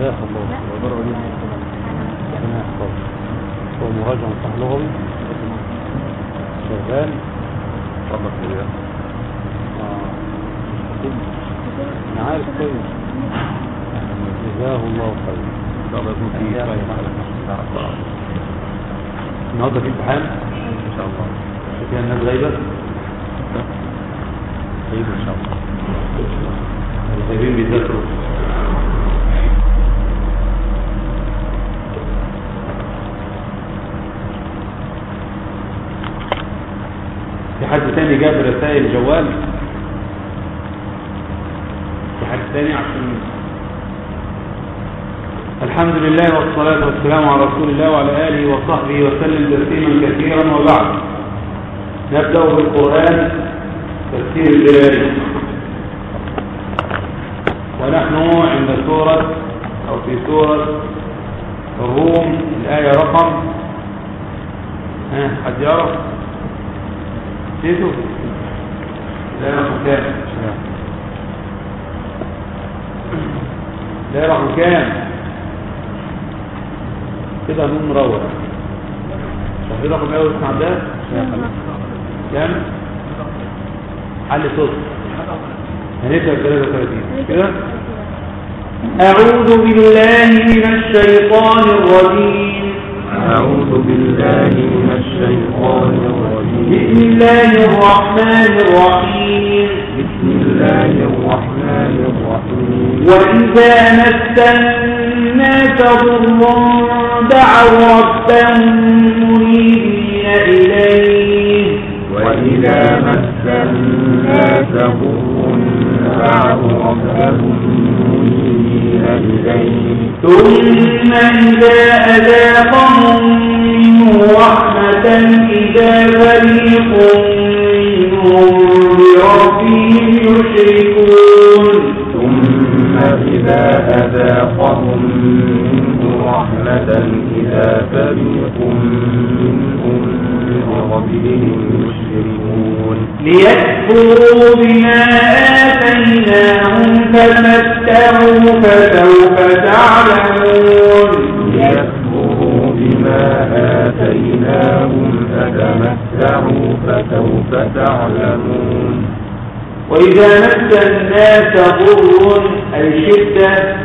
جزاك الله وبرع لي ربنا يحفظك هو مراجع صح لغوي شغال تفضل كده آه. انا عارف كويس جزاه الله خير ان شاء الله يكون في شويه نعرف بعض. النهارده في امتحان ان شاء الله فيها الناس غايبه خير ان شاء الله الغايبين بيذاكروا في حد تاني جاب رسائل جوال في حد تاني عشان الحمد لله والصلاة والسلام على رسول الله وعلى آله وصحبه وسلم تسليما كثيرا وبعد نبدأ بالقرآن تفسير الجلالي ونحن عند سورة أو في سورة الروم الآية رقم ها حد يعرف نسيته الآية رقم كام الآية رقم كام كده نقوم نروح شايفين رقم ايه اسمع ده كام حل صوت هنبدا ب 33 كده أعوذ بالله من الشيطان الرجيم أعوذ بالله من الشيطان الرجيم بسم الله الرحمن الرحيم بسم الله الرحمن الرحيم وإذا مس الناس ضر دعوا ربهم منيبين إليه وإذا مس الناس ضر دعوا ربهم منيبين إليه ثم إذا أذاقهم منه رحمة إذا فريق منهم بربهم يشركون ثم إذا أذاقهم منه رحمة إذا فريق منهم بربهم يشركون ليكفروا بما آتيناهم فتمتعوا فسوف تعلمون ليكفروا بما آتيناهم فتمتعوا فسوف تعلمون وإذا مس الناس ضر أي شدة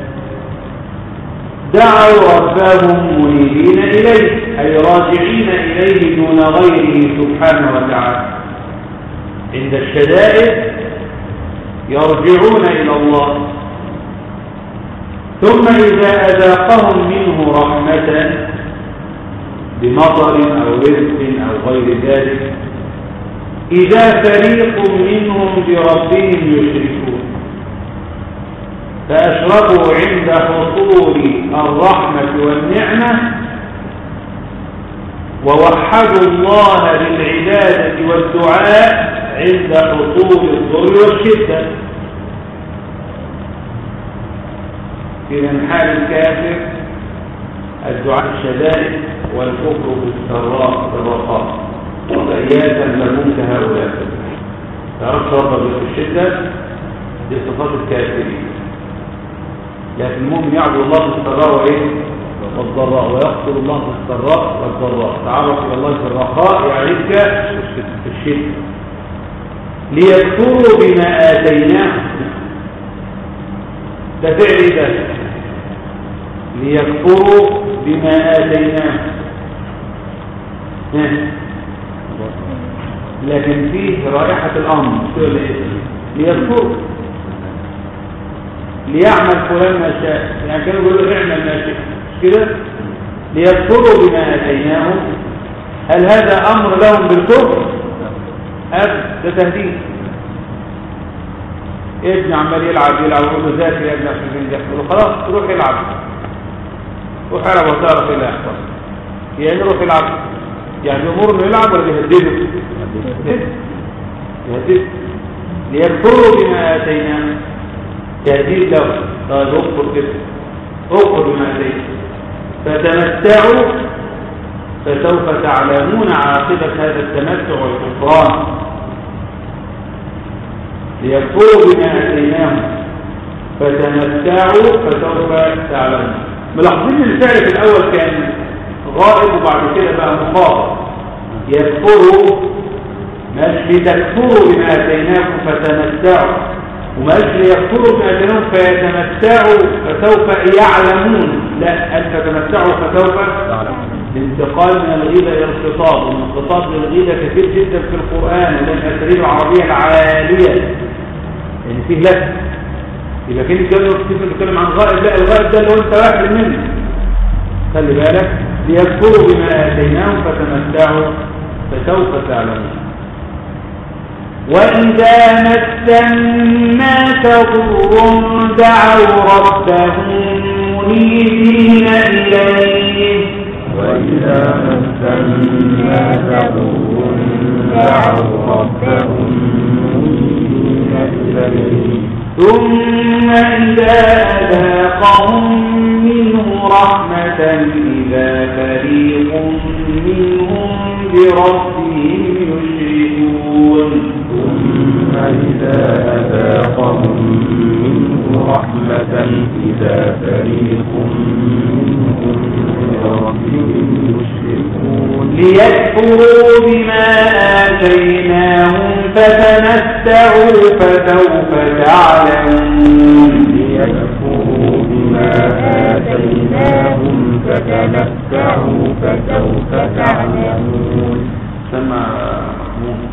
دعوا ربهم منيبين إليه أي راجعين إليه دون غيره سبحانه وتعالى عند الشدائد يرجعون إلى الله ثم إذا أذاقهم منه رحمة بمطر أو رزق أو غير ذلك إذا فريق منهم بربهم يشركون فأشركوا عند حصول الرحمة والنعمة ووحدوا الله بالعبادة والدعاء عند حصول الضر والشدة في من حال الكافر الدعاء الشدائد والكفر بالسراء بالرخاء وبياتا لهم كهؤلاء تعرفش ربك في الشدة دي صفات الكافرين لكن المؤمن يعبد الله في السراء وايه والضراء ويقتل الله في السراء والضراء تعرف الى الله في الرخاء يعرفك في الشدة ليكفروا بما آتيناه ده فعل ده ليكفروا بما آتيناه ها. لكن فيه رائحة الأمر مش كده ولا إيه؟ ليكفروا ليعمل فلان ما شاء يعني كانوا بيقولوا اعمل ما شاء مش كده ليكفروا بما اتيناهم هل هذا امر لهم بالكفر ابدا ده تهديد ابن عمال يلعب يلعب يقول له ذاكر يا ابني عشان تنجح يقول له خلاص روح العب روح العب وتعرف ايه اللي هيحصل يعني روح العب يعني امور انه يلعب ولا بيهدده يهدده ليكفروا بما اتيناهم تهديد له طيب اكفر كده اكفر بما اتيت فتمتعوا فسوف تعلمون عاقبة هذا التمتع والكفران ليكفروا بما اتيناهم فتمتعوا فسوف تعلمون ملاحظين ان الفعل في الاول كان غائب وبعد كده بقى مخاطب يكفروا ماشي لتكفروا بما اتيناكم فتمتعوا وماشي ليكفروا بما اتيناكم فيتمتعوا فسوف يعلمون لا ان تتمتعوا فسوف الانتقال من الغيبة إلى الخطاب ومن الخطاب للغيبة كثير جدا في القرآن ومن الأساليب العربية العالية يعني فيه لك يبقى كان الكلام كيف بيتكلم عن غائب لا الغائب ده اللي هو انت واحد منه خلي بالك ليكفروا بما اتيناهم فتمتعوا فسوف تعلمون وإذا مس الناس ضر دعوا ربهم منيبين إليه وإذا مس الناس ضر دعوا ربهم منيبين إليه ثم إذا أذاقهم منه رحمة إذا فريق منهم بربهم يشركون ثم إذا أذاقهم منه رحمة إذا فريق منهم بربهم يشركون ليكفروا بما آتيناهم فتمتعوا فسوف تعلمون ليكفروا بما آتيناهم فتمتعوا فسوف تعلمون سمع محمود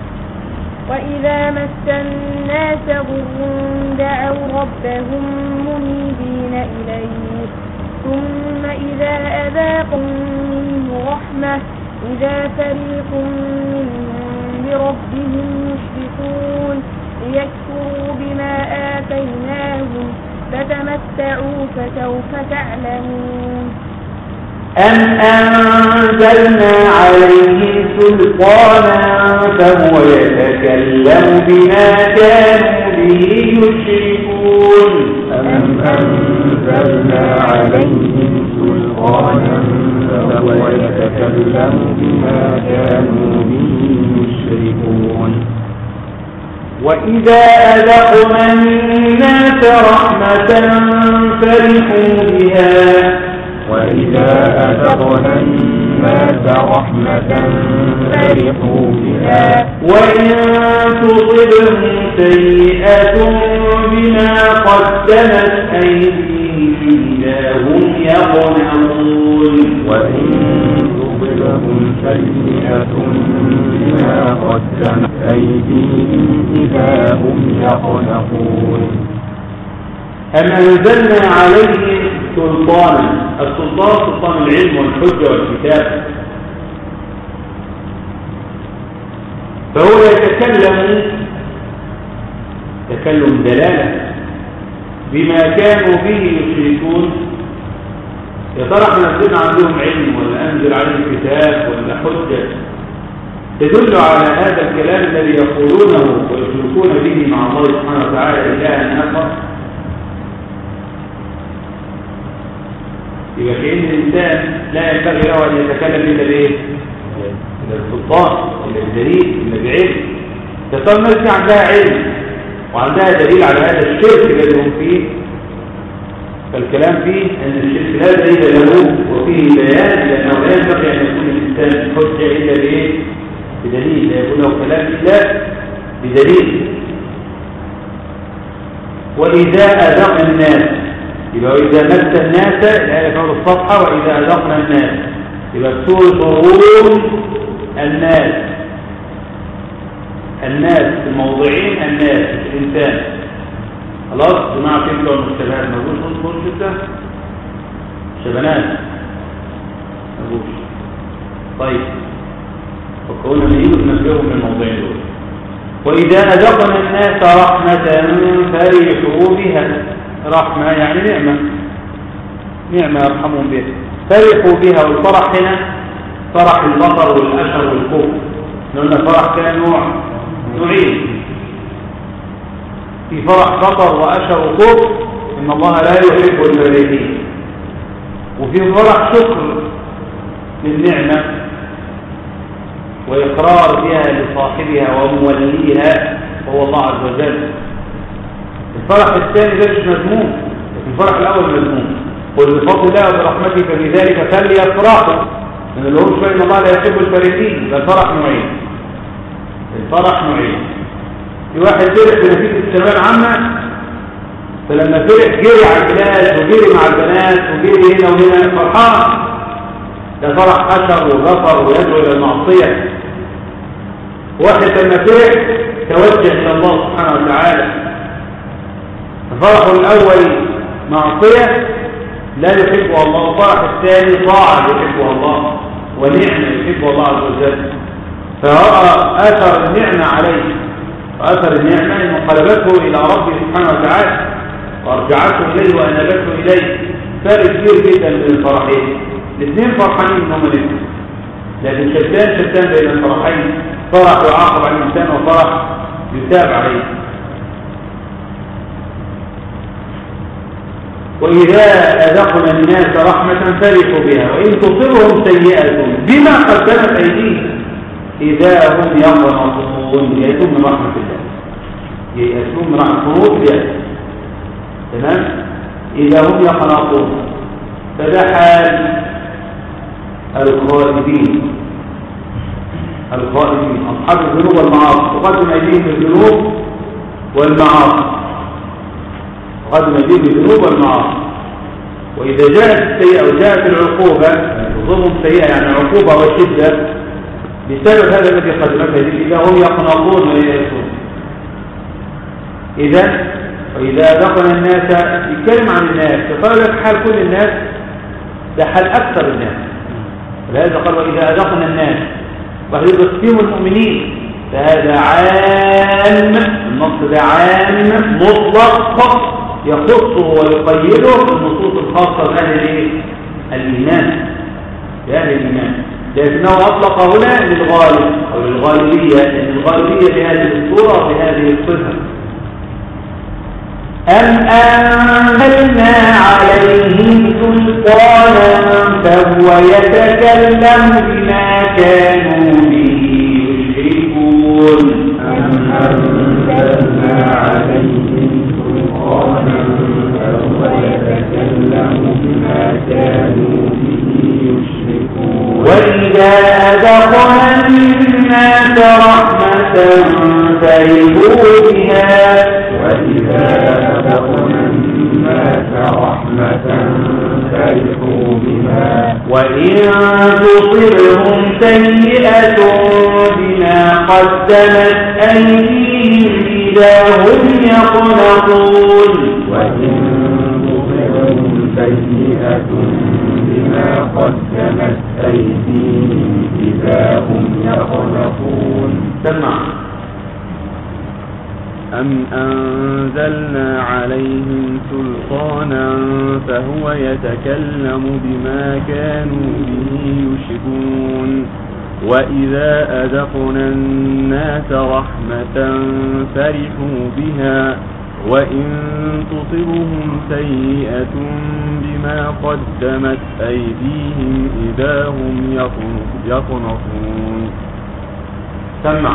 وإذا مس الناس ضر دعوا ربهم منيبين إليه ثم إذا أذاقوا منه رحمة إذا فريق منهم بربهم يشركون ليكفروا بما آتيناهم فتمتعوا فسوف تعلمون أم أنزلنا عليه سلطانا فهو يتكلم بما كانوا به يشركون أم أنزلنا عليهم سلطانا فهو يتكلم بما كانوا به يشركون وإذا أذقنا الناس رحمة فرحوا بها وإذا أذقنا الناس رحمة فرحوا بها وإن تصبهم سيئة بما قدمت أيديهم إذا هم يقنطون وإن تصبهم سيئة بما قدمت أيديهم إذا هم يقنطون أم أنزلنا عليه سلطانا السلطان سلطان العلم والحجة والكتاب فهو يتكلم تكلم دلالة بما كانوا به يشركون يا ترى احنا نزلنا عندهم علم ولا أنزل عليهم كتاب ولا حجة تدل على هذا الكلام الذي يقولونه ويشركون به مع الله سبحانه وتعالى إلها آخر يبقى كأن الإنسان لا ينبغي له أن يتكلم إلا بإيه؟ إلا بالسلطان إلا بدليل إلا بعلم تصور الناس دي عندها علم وعندها دليل على هذا الشرك الذي هم فيه فالكلام فيه أن الشرك لا دليل له وفيه بيان لأنه لا ينبغي أن يكون الإنسان حجة إلا بإيه؟ بدليل لا يكون له كلام إلا بدليل وإذا أذق الناس يبقى وإذا مس الناس الآية في أول الصفحة وإذا أذقنا الناس يبقى سورة ضرور الناس الناس في الموضعين الناس الإنسان خلاص جماعة كيف المشتبهات موجود نصبر جدا شبنات موجود طيب فكونا نيجي ننبههم من الموضعين دول وإذا أذقنا الناس رحمة فرحوا بها رحمة يعني نعمة نعمة يرحمهم بها فرحوا بها والفرح هنا فرح البطر والأشر والكفر لأن الفرح كان نوع نوعين في فرح بطر وأشر وكفر إن الله لا يحب الفرحين وفي فرح شكر للنعمة وإقرار بها لصاحبها وموليها وهو الله عز وجل الفرح الثاني ده مش مذموم لكن الفرح الاول مذموم قل بفضل الله وبرحمته فبذلك فليفرحوا من اللي هم شويه ان الله لا يحب الفرحين ده الفرح نوعين الفرح نوعين في واحد فرح بنتيجه الثانويه العامه فلما فرح جري على البلاد وجري مع البنات وجري هنا وهنا فرحان ده فرح حشر وغفر ويدعو الى المعصيه واحد لما فرح توجه الى الله سبحانه وتعالى فرحه الاول معصيه لا يحبه الله وفرح الثاني طاعه يحبها الله ونعمه يحبها الله عز وجل فراى اثر النعمه عليه واثر النعمه انه قلبته الى ربه سبحانه وتعالى وارجعته اليه وانابته اليه فرق كبير جدا بين الفرحين الاثنين فرحانين انهم الاثنين لكن شتان شتان بين الفرحين فرح يعاقب على الانسان وفرح يتاب عليه وإذا أذقنا الناس رحمة فرحوا بها وإن تصبهم سيئة بما قدمت أيديهم إذا هم يقنطون يأتون من رحمة الله يأتون من رحمة الله تمام إذا هم يقنطون فده حال الخالدين الخالدين أصحاب الذنوب والمعاصي تقدم أيديهم بالذنوب والمعاصي تقدم أيديهم بالذنوب والمعاصي وإذا جاءت السيئة وجاءت العقوبة تصيبهم سيئة يعني عقوبة وشدة بسبب هذا الذي قدمته أيديهم إذا هم يقنطون ويأسون إذا وإذا دخل الناس يتكلم عن الناس فقال لك حال كل الناس ده حال أكثر الناس ولهذا قال وإذا أدخل الناس وهذا فيهم المؤمنين فهذا عام النص ده عام مطلق يخصه ويقيده بالنصوص الخاصة بأهل الإيمان بأهل الإيمان لكنه أطلق هنا للغالب أو للغالبية لأن الغالبية بهذه الصورة وبهذه الصفة أم أنزلنا عليهم سلطانا فهو يتكلم بما كانوا به يشركون أم أنزلنا عليهم سلطانا فهو يتكلم بما كانوا به يشركون وإذا أذقنا الناس رحمة فرحوا بها وإذا أذقنا الناس رحمة فرحوا بها وإن تصرهم سيئة بما قدمت أيديهم إذا هم يقنطون وإن تصبهم سيئة بما قدمت أيديهم إذا هم يقنطون سمع أم أنزلنا عليهم سلطانا فهو يتكلم بما كانوا به يشركون وإذا أذقنا الناس رحمة فرحوا بها وإن تصبهم سيئة بما قدمت أيديهم إذا هم يقن- يقنطون سمع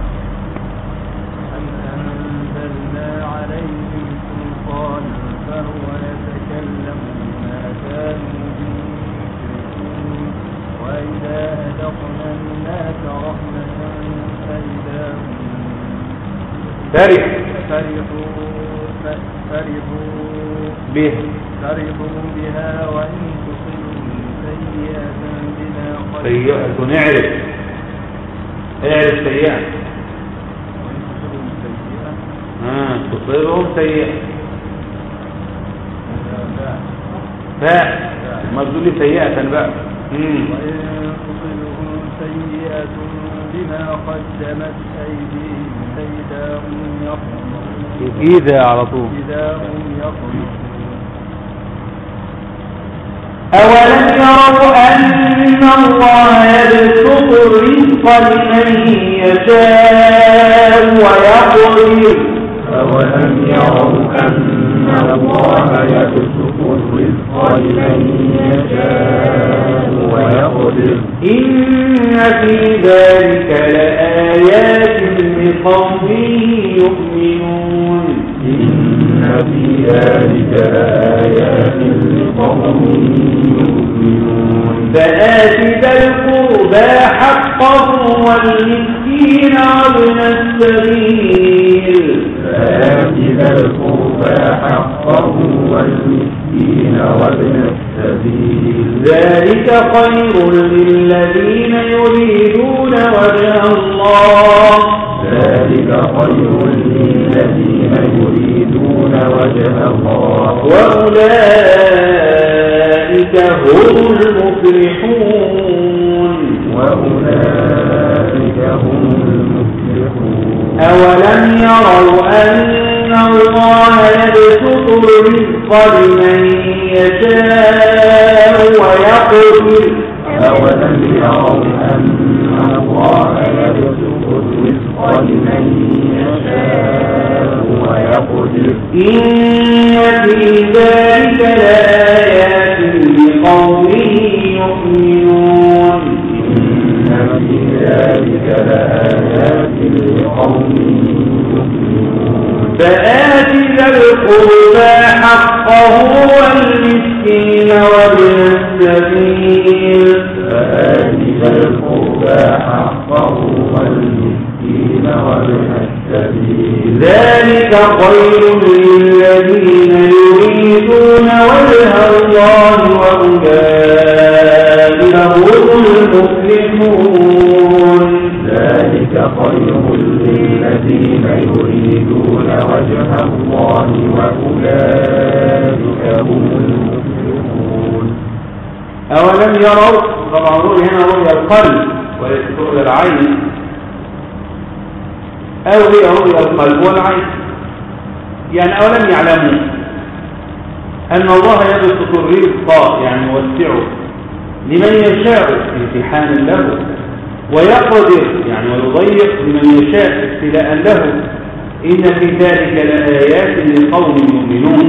أم أنزلنا عليهم سلطانا فهو يتكلم بما كانوا به يشركون وإذا أذقنا الناس رحمة فإذا هم فرح فرحوا فرحوا به فرحوا بها وإن تصبهم سيئة بما قدمت سيئة نعرف اعرف سيئة وإن تصبهم سيئة آه. تصيبهم سيئة لا فاء ما تقول لي سيئة بقى مم. وإن تصبهم سيئة بما قدمت أيديهم فإذا هم يقنطون إذا على طول إذا هم يقنطون أولم يروا أن الله يبسط الرزق لمن يشاء ويقدر أولم يروا أن الله يبسط الرزق لمن يشاء ويقدر إن في ذلك لآيات لقوم يؤمنون إن في ذلك لآيات لقوم يؤمنون فآت ذا القربى حقه والمسكين وابن السبيل فآت ذا القربى حقه والمسكين وابن السبيل ذلك خير للذين يريدون وجه الله ذلك خير للذين يريدون وجه الله وأولئك هم المفلحون وأولئك هم المفلحون أولم يروا أن الله يبسط الرزق لمن يشاء ويقدر أولم يروا أن الله يبسط الرزق لمن يشاء ويقدر إن في ذلك لآيات لقوم يؤمنون إن في ذلك لآيات لقوم يؤمنون فآت ذا القربى حقه والمسكين وابن السبيل فآت ذا القربى حقه والمسكين وابن السبيل ذلك خير للذين يريدون وجه الله وأولئك هم المفلحون ذلك خير للذين يريدون وجه الله وأولئك هم المفلحون أولم يروا طبعا رؤيا هنا رؤيا القلب وليس رؤيا العين أو هي رؤيا القلب والعين يعني أولم يعلموا أن الله يبسط الرزق يعني يوسعه لمن يشاء امتحانا له ويقدر يعني ويضيق لمن يشاء ابتلاء له إن في ذلك لآيات لقوم يؤمنون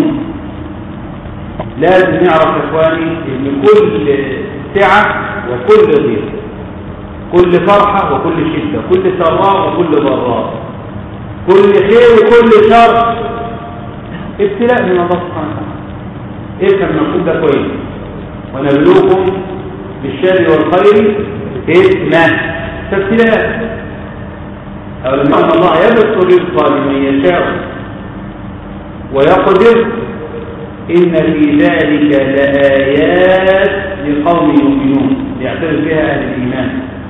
لازم نعرف يا اخواني ان كل سعة وكل ضيق كل فرحة وكل شدة كل سراء وكل ضراء كل خير وكل شر ابتلاء من الله سبحانه وتعالى افهم المفهوم ده كويس ونبلوكم بالشر والخير فتنة فابتلاء أو لما أن الله يبسط الرزق لمن يشاء ويقدر إن في ذلك لآيات لقوم يؤمنون يعترف بها أهل الإيمان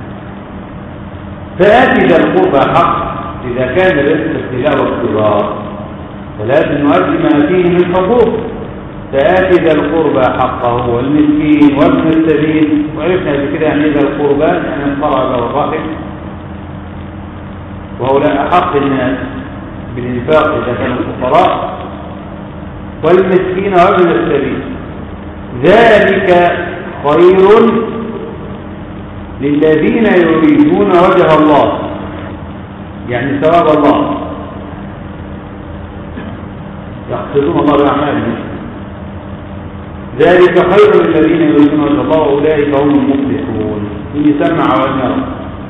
فآتي ذا القربى حق إذا كان رزق ابتلاء واختبار فلازم نؤدي ما فيه من حقوق فآتي ذا القربى حقه والمسكين وابن السبيل وعرفنا بكده يعني ذا القربى يعني القربى والرحم وهؤلاء أحق الناس بالإنفاق إذا كانوا فقراء والمسكين وابن السبيل ذلك خير للذين يريدون وجه الله يعني ثواب الله يقصدون الله بأعمالهم ذلك خير للذين يريدون وجه الله وأولئك هم المفلحون إن يسمع وأن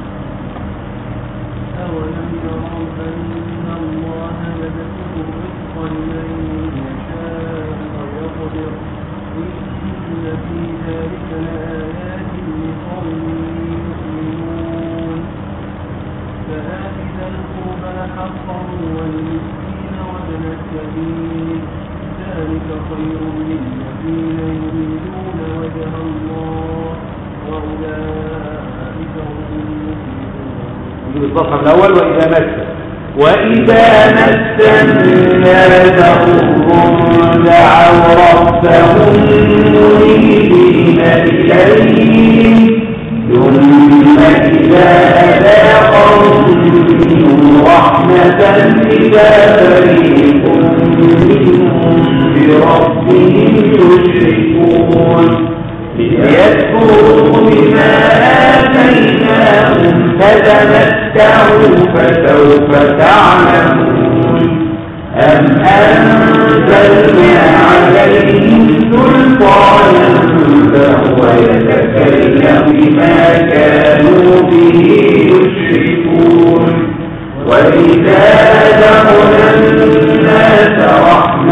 أولم يروا أن الله يبسط الرزق لمن يشاء ويقدر إن في ذلك لآيات لقوم يؤمنون فآت ذا القربى حقه والمسكين وابن السبيل ذلك خير للذين يريدون وجه الله وأولئك هم المفلحون نجيب الصفحة الأول وإذا مس وإذا مس الناس ضر دعوا ربهم منيبين إليه ثم إذا أذاقهم منه رحمة إذا فريق منهم بربهم يشركون ليكفروا بما آتيناهم فتمتعوا فسوف تعلمون أم أنزلنا عليهم سلطانا فهو يتكلم بما كانوا به يشركون وإذا دخل الناس رحمة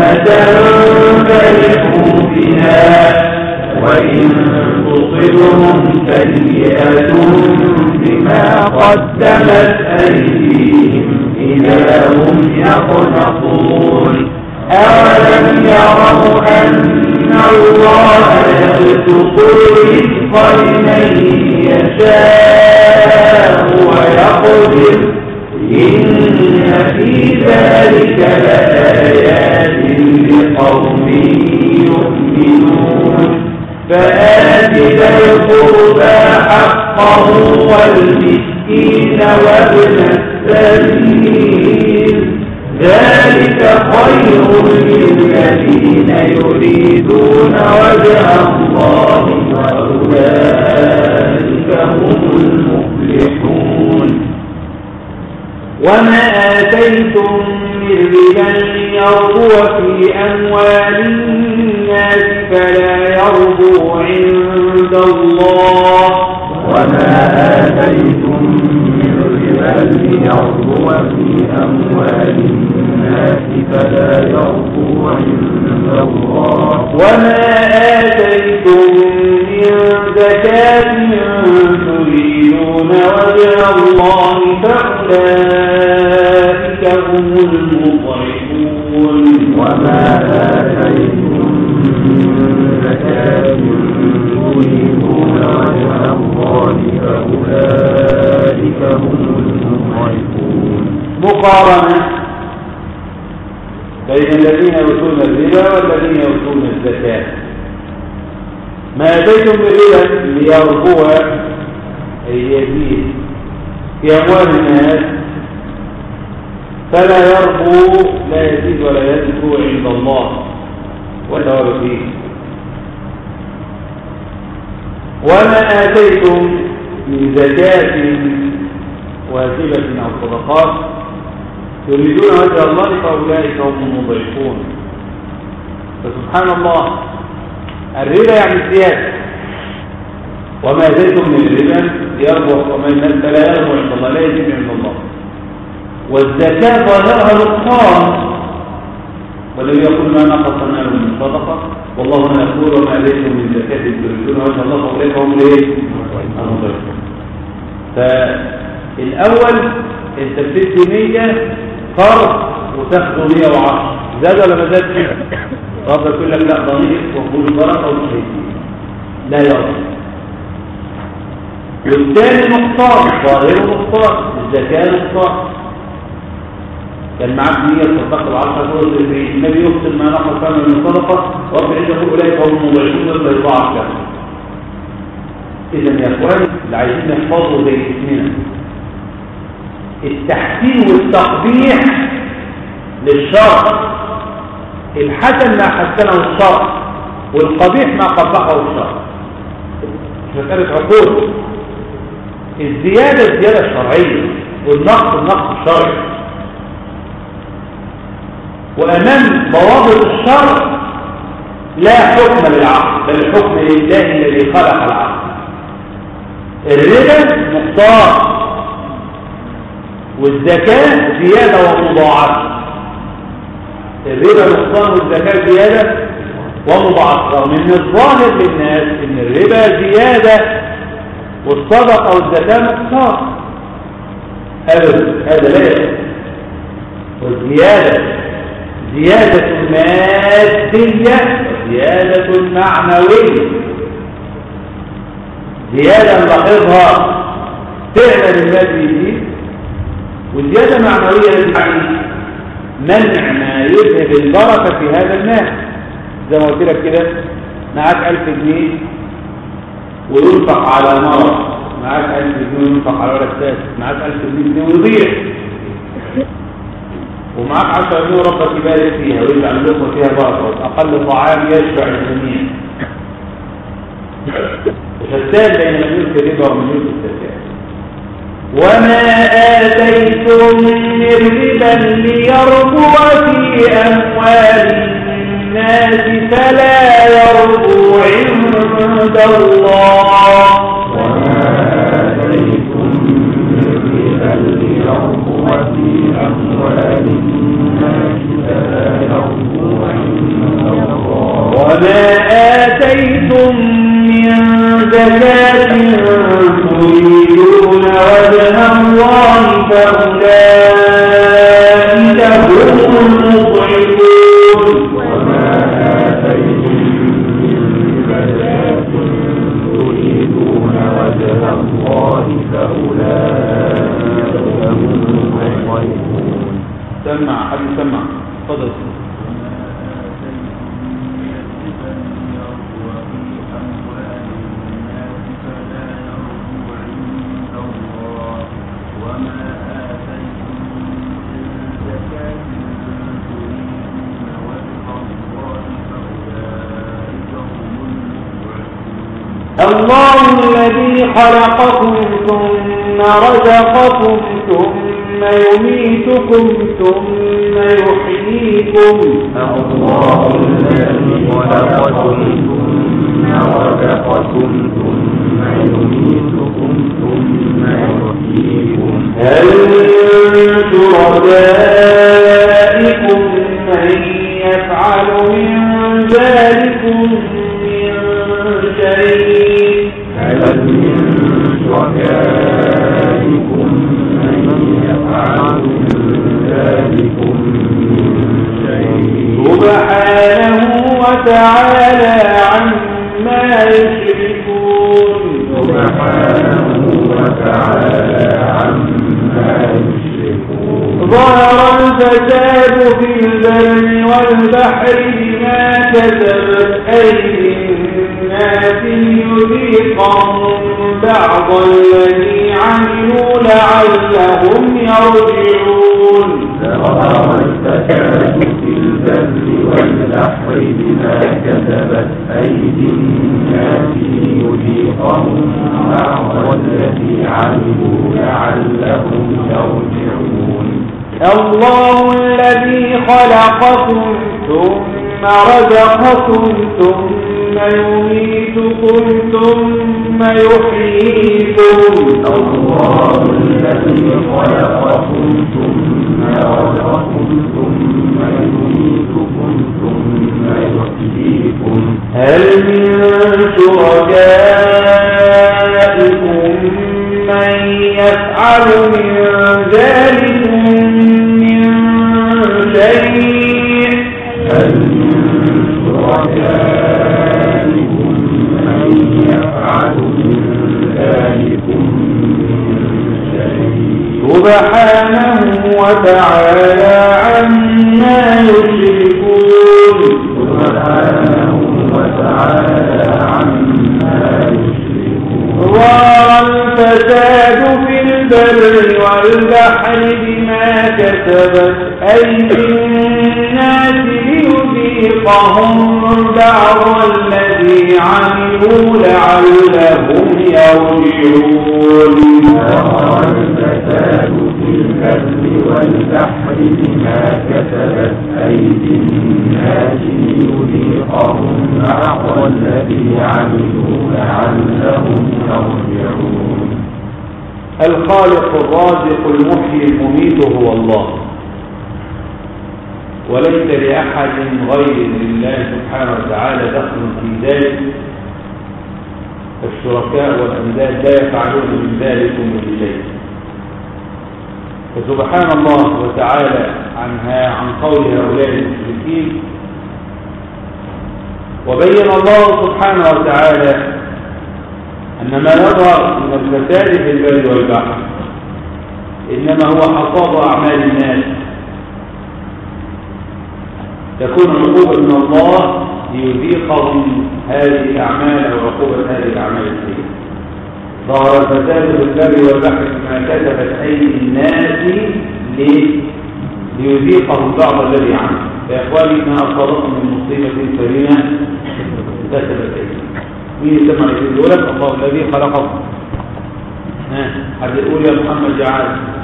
تصبهم سيئة بما قدمت أيديهم إذا هم يقنطون أولم يروا أن الله يبسط الرزق لمن يشاء ويقدر إن في ذلك لآيات لقوم يؤمنون فآت ذا القربى حقه والمسكين وابن السبيل ذلك خير للذين يريدون وجه الله وأولئك هم المفلحون وما آتيتم من ربا يربو في أموال الناس فلا يربو عند الله وما آتيتم من ربا ليربو في أموال الناس فلا يربو عند الله وما آتيتم من زكاة تريدون وجه الله فأولئك هم المضعفون وما آتيتم من زكاة تريدون وجه الله فأولئك هم المضعفون مقارنة بين الذين يؤتون الربا والذين يؤتون الزكاة ما أتيتم بالربا ليربو أي يزيد في أموال الناس فلا يربو لا يزيد ولا يزيد عند الله ولا هو فيه وما آتيتم من زكاة واجبة أو صدقات يريدون وجه الله فأولئك هم المضعفون فسبحان الله الربا يعني الزيادة وما زيتم من الربا يربو وما الناس فلا يربو عند الله لا يزيد عند الله والزكاة ظاهرها نقصان والذي يقول ما نقص مال من صدقة والله ما يقول وما زيتم من زكاة تريدون وجه الله فأولئك هم الايه؟ المضعفون فالأول انت بتدي 100 فرض وتاخده 110 زاد ولا ما زادش رب يقول لك لا ضمير وقول البركه ومش هيزيد لا يرضى والثاني نقصان ظاهره نقصان الزكاه نقصان كان معاك 100 تصدق ب 10 فرض النبي يقسم ما نقص كان من صدقه رب العزه يقول اولئك هم المضعفون ولا يضاعف لهم اذا يا اخواني اللي عايزين نحفظه زي اسمنا التحسين والتقبيح للشرع الحسن ما حسنه الشرع والقبيح ما قبحه الشرع مسألة عقول الزيادة الزيادة الشرعية والنقص النقص الشرعي وأمام ضوابط الشرع لا حكم للعقل بل الحكم لله الذي خلق العقل الربا مقتار والزكاة زيادة ومضاعفة الربا نقصان والزكاة زيادة ومضاعفة رغم ان الظاهر للناس ان الربا زيادة والصدقة والزكاة نقصان أبدا هذا لا يجب والزيادة زيادة مادية وزيادة معنوية زيادة نلاحظها فعلا المادي يزيد والزيادة معنوية يعني منع ما يذهب البركة في هذا المال زي ما قلت لك كده معاك ألف جنيه وينفق على مرض معاك ألف جنيه وينفق على ولد سادس معاك ألف جنيه ويضيع ومعاك عشرة جنيه وربك يبارك فيها ويجعل لكم فيها بركة أقل طعام يشبع الجميع وشتان بين مليون الربا ومليون الزكاة وما آتيتم من ربا ليربو في أموال الناس فلا يربو عند الله وما آتيتم من ربا ليربو في أموال الناس فلا يربو عند الله وما آتيتم من زكاة سمع اتفضل وما آتيتم من ربا ليربو في أموال الناس فلا يربو عند الله وما آتيتم من زكاة تريدون وجه الله فأولئك هم المضعفون الله الذي خلقكم ثم رزقكم ثم يميتكم ثم يحييكم الله الذي خلقكم ثم رزقكم ثم يميتكم ثم يحييكم هل من شركائكم من يفعل من ذلكم من شيء هل من شركائكم من يفعل من ذلكم من شيء سبحانه وتعالى عما يشركون سبحانه وتعالى عما يشركون ظهر الفساد في البر والبحر بما كسبت أيدي الناس ليذيقهم بعض الذي عملوا لعلهم يرجعون ظهر الفساد في البر والبحر بما كسبت أيدي الناس ليذيقهم بعض الذي عملوا لعلهم يرجعون الله الذي خلقكم ثم رزقكم ثم يميتكم ثم يحييكم الله الذي خلقكم ثم رزقكم ثم يميتكم ثم يحييكم هل من شركائكم من يفعل من ذلك من شيء هل من شركائكم من يفعل من ذلكم من شيء سبحانه وتعالى عما يشركون سبحانه وتعالى عما يشركون ظهر الفساد في البر والبحر بما كسبت أيدي الناس ليذيقهم بعض الذي عملوا لعلهم يرجعون ظهر الفساد في البر والبحر بما كسبت أيدي الناس ليذيقهم بعض الذي عملوا لعلهم يرجعون الخالق الرازق المحيي المميت هو الله وليس لأحد غير لله سبحانه وتعالى دخل في ذلك الشركاء والأنداد لا يفعلون من ذلك من شيء فسبحان الله وتعالى عنها عن قول هؤلاء المشركين وبين الله سبحانه وتعالى أن ما يظهر من الفساد في البر والبحر إنما هو حصاد أعمال الناس تكون عقوبة من الله ليذيقهم هذه الأعمال أو عقوبة هذه الأعمال السيئة ظهر الفساد في البر والبحر بما كسبت أيدي الناس ليه؟ ليذيقهم بعض الذي عمل يا إخواني ما أصابكم من مصيبة فبما كسبت أيديهم مين يسمع يقول لك الله الذي خلقكم ها حد يقول يا محمد جعل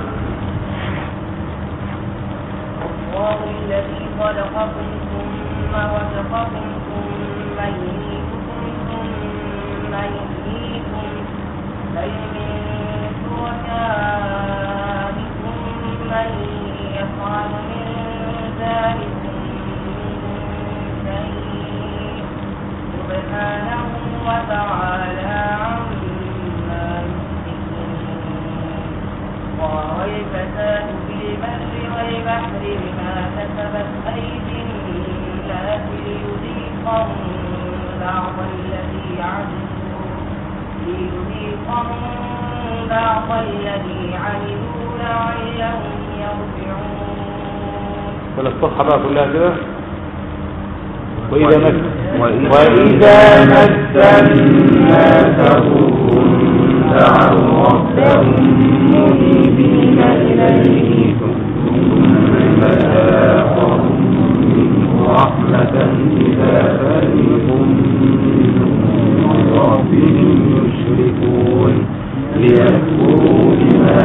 الله الذي خلقكم ثم رزقكم ثم يميتكم ثم يحييكم بل من شركائكم من يفعل من ذلكم من شيء سبحانه وتعالى عما يشركون ظهر الفساد في البر والبحر بما كسبت أيدي الناس ليذيقهم بعض الذي عملوا ليذيقهم بعض الذي عملوا لعلهم يرجعون ولا الصفحة بقى كلها كده وإذا مس وإذا مس الناس ضر دعوا ربهم منيبين إليه ثم آخرهم منه رحمة إذا فريق منهم بربهم يشركون ليكفروا بما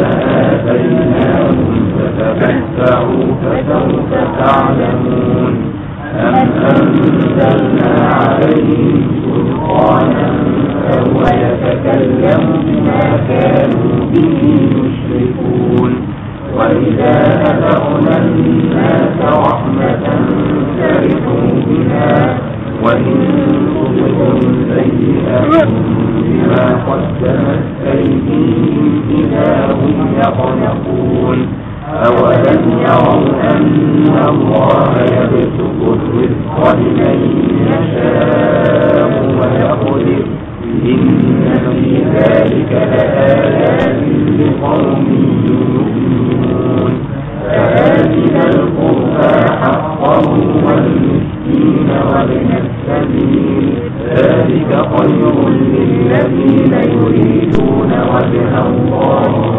آتيناهم فتمتعوا فسوف تعلمون أم أنزلنا عليهم سلطانا فهو يتكلم بما كانوا به يشركون وإذا أذقنا الناس رحمة فرحوا بها وإن تصبهم سيئة بما قدمت أيديهم إذا هم يقنطون أولم يروا أن الله يبسط الرزق لمن يشاء ويقدر إن في ذلك لآيات لقوم يؤمنون فآت ذا القربى حقه والمسكين وابن السبيل ذلك خير للذين يريدون وجه الله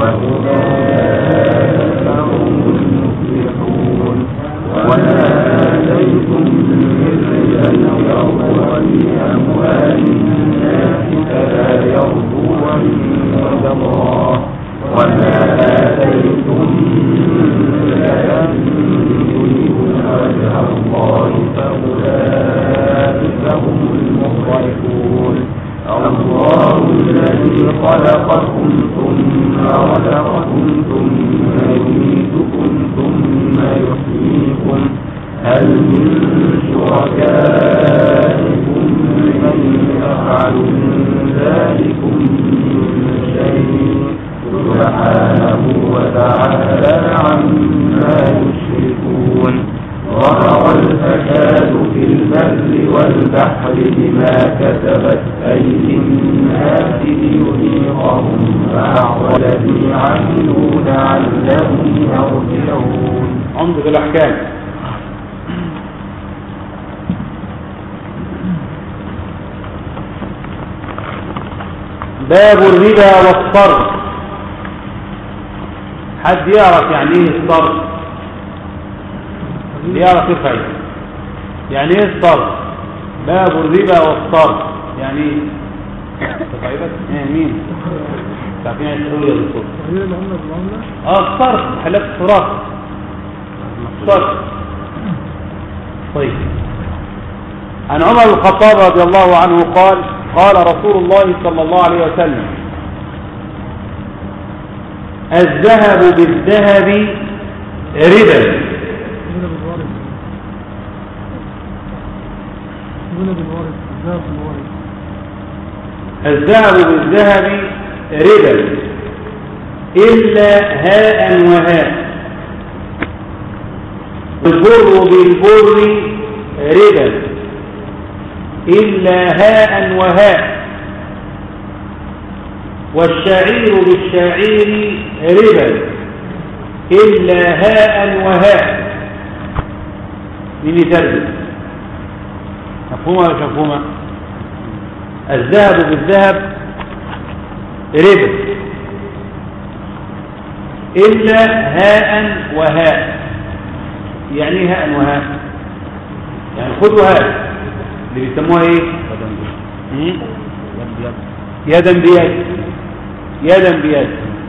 وأولئك هم المفلحون وما آتيتم من ربا يربو في أموال الناس فلا يربو عند الله وما آتيتم من زكاة تريدون وجه الله فأولئك هم المضعفون الله الذي خلقكم ثم رزقكم ثم يميتكم ثم يحييكم هل من شركائكم من يفعل من ذلكم من شيء سبحانه وتعالى عما يشركون ظهر الفساد في البر والبحر بما كسبت أيدي الناس ليذيقهم بعض الذي عملوا لعلهم يرجعون عمدة الأحكام باب الربا والصرف حد يعرف يعني ايه الصرف اللي يعرف يفعل يعني ايه الصرف باب الربا والصرف يعني ايه تفعيلك ايه مين تعرفين ايه تقول يا دكتور اه الصرف حلقة الصراف الصرف طيب عن عمر بن الخطاب رضي الله عنه قال قال رسول الله صلى الله عليه وسلم الذهب بالذهب ربا الذهب بالذهب ربا إلا هاء وهاء البر بالبر ربا إلا هاء وهاء والشعير بالشعير ربا إلا هاء وهاء من يترجم مفهومة ولا مش مفهومة الذهب بالذهب ربا إلا هاء وهاء يعني ايه هاء وهاء يعني خذوا هاء اللي بيسموها ايه مم؟ يدا بيد يدا بيد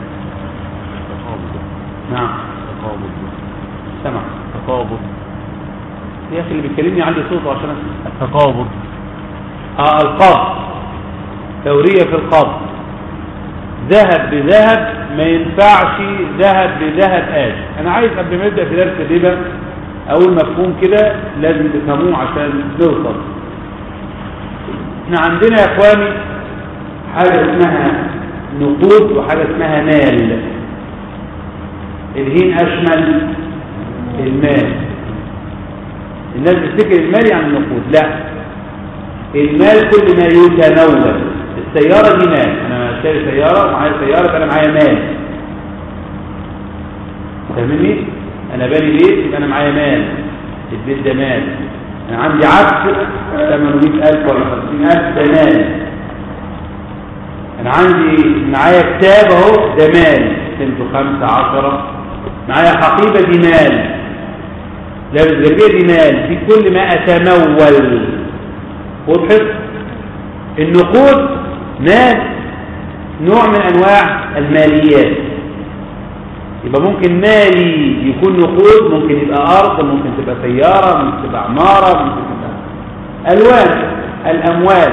نعم سمع تقابض يا اخي اللي بيكلمني عندي صوته عشان أسمع. التقابض اه القبض تورية في القبض ذهب بذهب ما ينفعش ذهب بذهب آش انا عايز قبل ما نبدا في درس الربا اول مفهوم كده لازم تفهموه عشان نوصل احنا عندنا يا اخواني حاجه اسمها نقود وحاجه اسمها مال الهين اشمل المال الناس بتفتكر المال يعني النقود لا المال كل ما يتنول السيارة دي مال انا شاري سيارة ومعايا سيارة فانا معايا مال فاهمني انا باني بيت يبقى انا معايا مال البيت ده مال انا عندي عبد ثمنه 100000 ولا 50000 ده مال انا عندي معايا كتاب اهو ده مال سنته خمسة عشرة معايا حقيبة دي مال لابس جلبية دي مال دي كل ما اتمول وضحت النقود مال نوع من انواع الماليات يبقى ممكن مالي يكون نقود ممكن يبقى ارض ممكن تبقى سيارة ممكن تبقى عمارة ممكن تبقى الوان الاموال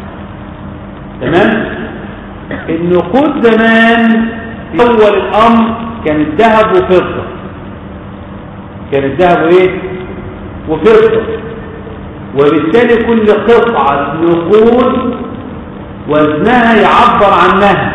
تمام النقود زمان في اول الامر كان الذهب وفضة كان الذهب وايه وفضة وبالتالي كل قطعة نقود وزنها يعبر عنها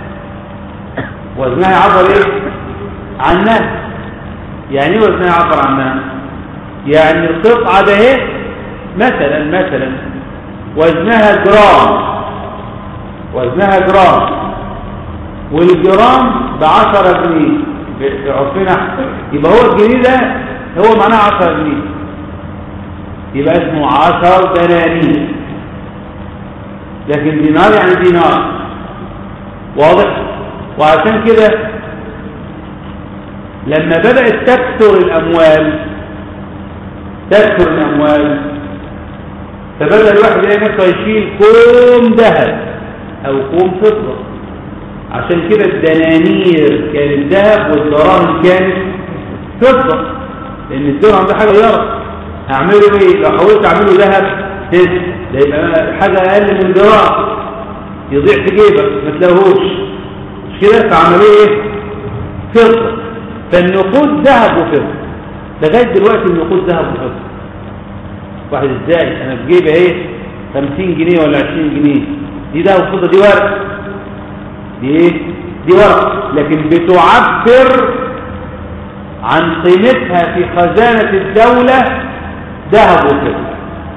وزنها يعبر ايه عنها يعني ايه وزنها يعبر عنها يعني القطعة ده ايه مثلا مثلا وزنها جرام وزنها جرام والجرام بعشرة جنيه في عرفنا يبقى هو الجنيه ده هو معناه عشرة جنيه يبقى اسمه عشر دنانير لكن دينار يعني دينار واضح وعشان كده لما بدأت تكثر الأموال تكثر الأموال فبدأ الواحد يلاقي نفسه يشيل كوم ذهب أو كوم فضة عشان كده الدنانير كانت ذهب والدراهم كانت فضة لأن الدرهم ده حاجة يرى هعمله ايه لو حاولت اعمله ذهب تس ده يبقى حاجة اقل من درهم يضيع في جيبك ما تلاقوهوش مش كده فعملوه ايه فضة فالنقود ذهب وفضة لغاية دلوقتي النقود ذهب وفضة واحد ازاي انا في جيبي ايه 50 جنيه ولا 20 جنيه دي ذهب وفضة دي ورق دي ايه دي ورق لكن بتعبر عن قيمتها في خزانة الدولة ذهب وفضة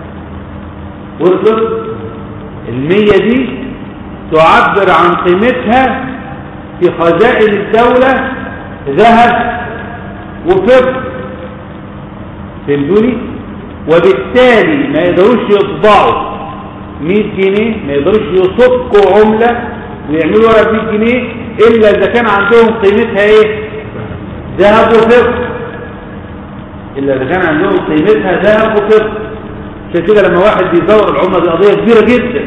وصلت المية دي تعبر عن قيمتها في خزائن الدولة ذهب وفضة فهمتوني وبالتالي ما يقدروش يطبعوا 100 جنيه ما يقدروش يصكوا عملة ويعملوا ورقة 100 جنيه إلا إذا كان عندهم قيمتها إيه ذهب وفضة إلا إذا كان عندهم قيمتها ذهب وفضة عشان كده لما واحد بيزور العملة دي قضية كبيرة جدا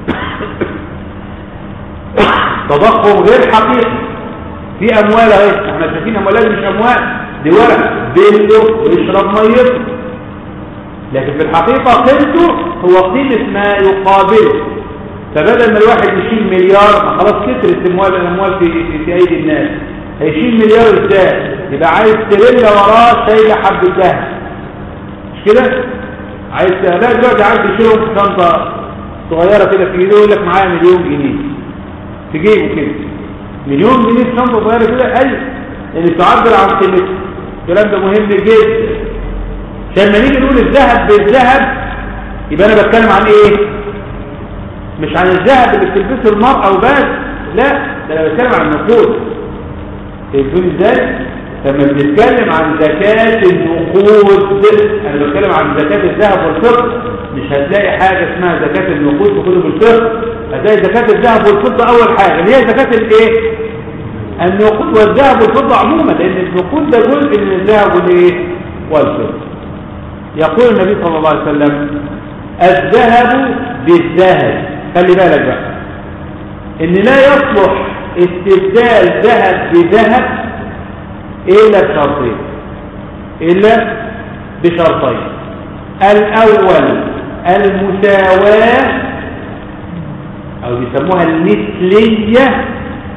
تضخم غير حقيقي في أموال اهي احنا شايفين أموال مش أموال دي ورق بيله ويشرب ميته لكن في الحقيقة قيمته هو قيمة ما يقابله فبدل ما الواحد يشيل مليار ما خلاص كترت الأموال الأموال في, في, في أيدي الناس هيشيل مليار ازاي يبقى عايز تريلا وراه شايله حبه ذهب مش كده عايز لا دلوقتي عايز يشيلهم في شنطه صغيره كده في ايده يقول لك معايا مليون جنيه في جيبه كده مليون جنيه في شنطه صغيره كده ايوه اللي تعبر عن قيمتها الكلام ده مهم جدا عشان لما نيجي نقول الذهب بالذهب يبقى انا بتكلم عن ايه مش عن الذهب اللي بتلبسه المرأة وبس لا ده انا بتكلم عن النقود فهمتوني ازاي لما بنتكلم عن زكاة النقود انا بتكلم عن زكاة الذهب والفضة مش هتلاقي حاجة اسمها زكاة النقود في كتب الفقه هتلاقي زكاة الذهب والفضة اول حاجة اللي هي زكاة الايه النقود والذهب والفضة عموما لان النقود ده جزء من الذهب والايه والفضة يقول النبي صلى الله عليه وسلم الذهب بالذهب خلي بالك بقى ان لا يصلح استبدال ذهب بذهب إلا بشرطين إلا بشرطين الأول المساواة أو بيسموها المثلية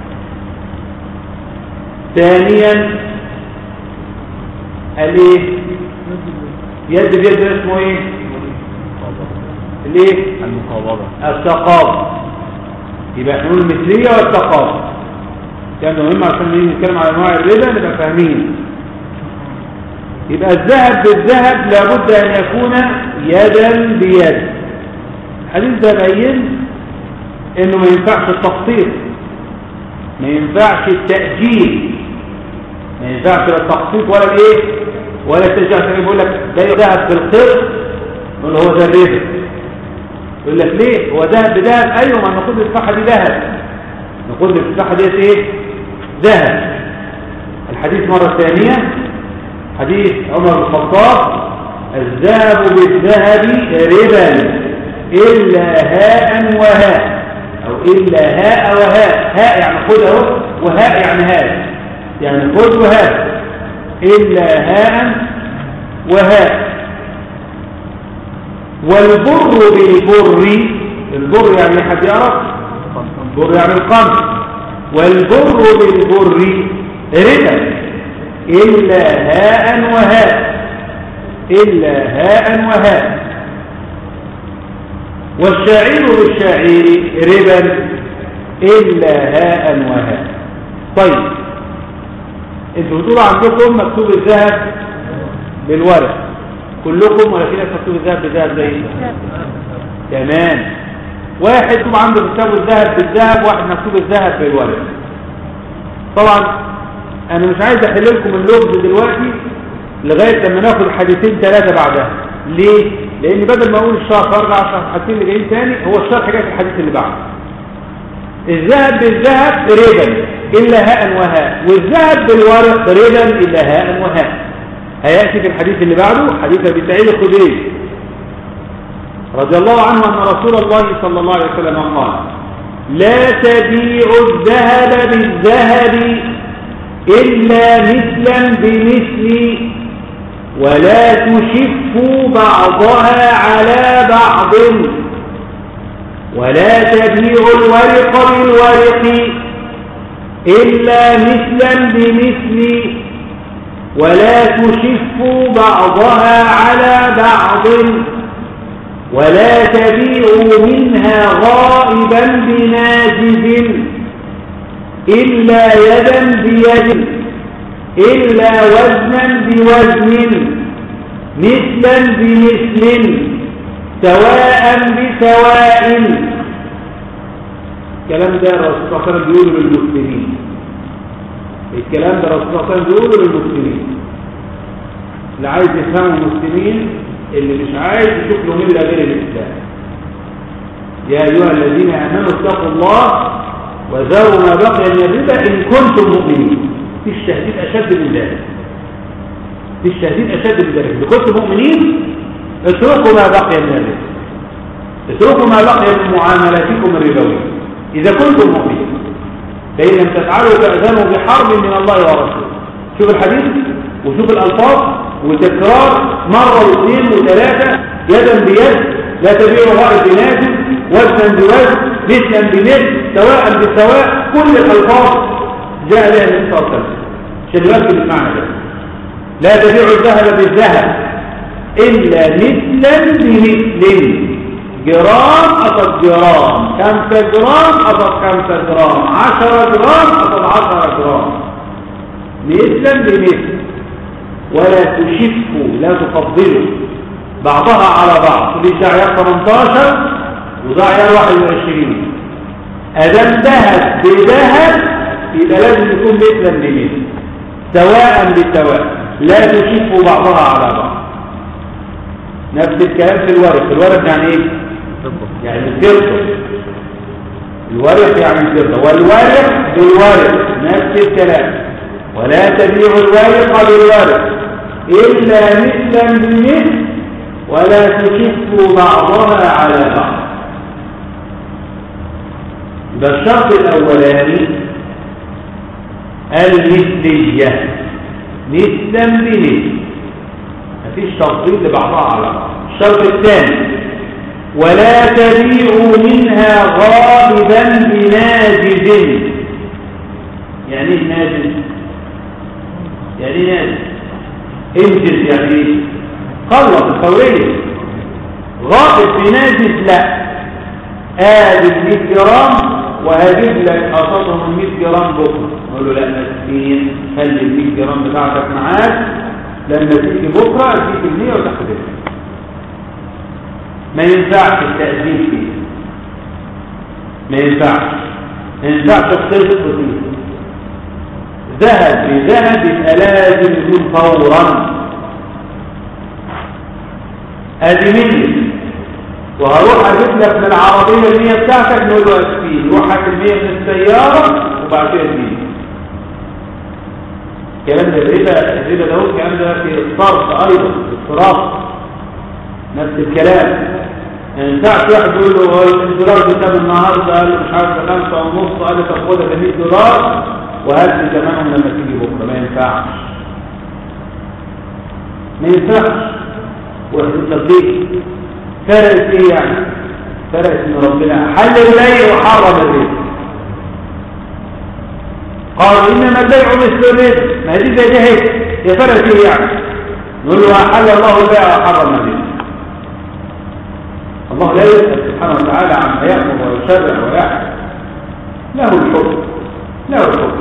ثانيا الايه يد بيد اسمه ايه الايه المقابضة التقابض يبقى احنا نقول المثلية والتقابض كان مهم عشان نيجي نتكلم على انواع الربا نبقى فاهمين يبقى الذهب بالذهب لابد ان يكون يدا بيد الحديث ده بين انه ما ينفعش التقسيط ما ينفعش التأجيل ما ينفعش لا التقسيط ولا الايه ولا التشجيع عشان بيقول لك ده ذهب بالقسط يقول له هو ده الربا يقول لك ليه هو ذهب بذهب ايوه ما نقول الصحه دي ذهب نقول الصحه ديت ايه ذهب الحديث مره ثانيه حديث عمر بن الخطاب الذهب بالذهب ربا الا هاء وهاء او الا هاء وهاء هاء يعني خذ اهو وهاء يعني هاء يعني خذ وهاء الا هاء وهاء والبر بالبر البر يعني حد يعرف البر يعني القمح والبر بالبر ربا إلا هاء وهاء إلا هاء وهاء والشاعر بالشاعر ربا إلا هاء وهاء طيب انتوا بتقولوا عندكم مكتوب الذهب بالورق كلكم ولا في ناس مكتوب الذهب بالذهب زي تمام واحد مكتوب عنده كتاب الذهب بالذهب واحد مكتوب الذهب بالورق طبعا انا مش عايز احل لكم اللغز دلوقتي لغايه لما ناخد حديثين ثلاثه بعدها ليه لان بدل ما اقول الشرح وارجع اشرح الحديثين اللي جايين تاني هو الشرح جاي في الحديث اللي بعده الذهب بالذهب ربا الا هاء وهاء والذهب بالورق ربا الا هاء وهاء هياتي في الحديث اللي بعده حديث ابي سعيد الخدري رضي الله عنه ان رسول الله صلى الله عليه وسلم قال لا تبيع الذهب بالذهب إلا مثلا بمثل ولا تشفوا بعضها على بعض ولا تبيع الورق بالورق إلا مثلا بمثل ولا تشفوا بعضها على بعض ولا تبيعوا منها غائبا بناجز إلا يدا بيد إلا وزنا بوزن مثلا بمثل سواء بسواء الكلام ده الرسول صلى الله عليه وسلم بيقوله للمسلمين الكلام ده الرسول صلى الله عليه وسلم بيقوله للمسلمين اللي عايز يفهمه المسلمين اللي مش عايز يشوف له مله غير الاسلام يا ايها الذين امنوا اتقوا الله وذروا ما بقي من الربا ان كنتم مؤمنين في التهديد اشد من ذلك في التهديد اشد من ذلك ان كنتم مؤمنين اتركوا ما بقي من الربا اتركوا ما بقي من معاملاتكم الربويه اذا كنتم مؤمنين فان لم تفعلوا فاذنوا بحرب من الله ورسوله شوف الحديث وشوف الالفاظ وتكرار مره واثنين وثلاثه يدا بيد لا تبيع رأي بنازل وزنا بوزن مثلا بمثل سواء بسواء كل الألفاظ جاء لها النبي صلى الله عليه وسلم عشان يركز المعنى ده لا تبيع الذهب بالذهب إلا مثلا بمثل جرام أصد جرام خمسة جرام أصد خمسة جرام عشرة جرام أصد عشرة جرام مثلا بمثل ولا تشفوا لا تفضلوا بعضها على بعض دي عيار 18 وده عيار 21 ادام ذهب بذهب يبقى لازم يكون مثلا بمثل سواء بسواء لا تشفوا بعضها على بعض نفس الكلام في الورق الورق يعني ايه يعني الفضه الورق يعني الفضه والورق بالورق نفس الكلام ولا تبيعوا الورق بالورق الا مثلا بمثل ولا تشفوا بعضها على بعض ده الشرط الأولاني المثلية مثلا بمثل مفيش تفضيل لبعضها على بعض الشرط الثاني ولا تبيعوا منها غالبا بناجز يعني ايه ناجز يعني ايه ناجز انجز يعني ايه خلص الفورية غائب بناجز لا ادي ال 100 جرام وهجيب لك قصصهم ال 100 جرام بكره نقول له لا مسكين خلي ال 100 جرام بتاعتك معاك لما تيجي بكره اديك ال 100 وتاخدها ما ينفعش التأديب فيه ما ينفعش ما ينفعش الصدق فيه ذهب بذهب يبقى لازم يكون فورا ادي مني وهروح اجيب لك من العربيه اللي هي بتاعتك نقول له اسفين روح هات المية من السياره وبعد كده تجيب الكلام ده الربا الربا ده هو الكلام ده في الصرف ايضا الصراف نفس الكلام ما ينفعش واحد يقول له هو الدولار بكام النهارده قال له مش عارف خمسة ونص قال له طب خدها ب 100 دولار وهات لي كمان لما تيجي بكره ما ينفعش ما ينفعش والتطبيق فرقت ايه يعني فرقت ان ربنا حل البيع وحرم الربا قال انما البيع مثل الربا ما دي زي دي هيك يا فرقت ايه يعني نقول له حل الله البيع وحرم الربا الله لا يسأل سبحانه وتعالى عما يأمر ويشرع ويحكم له الحكم له الحكم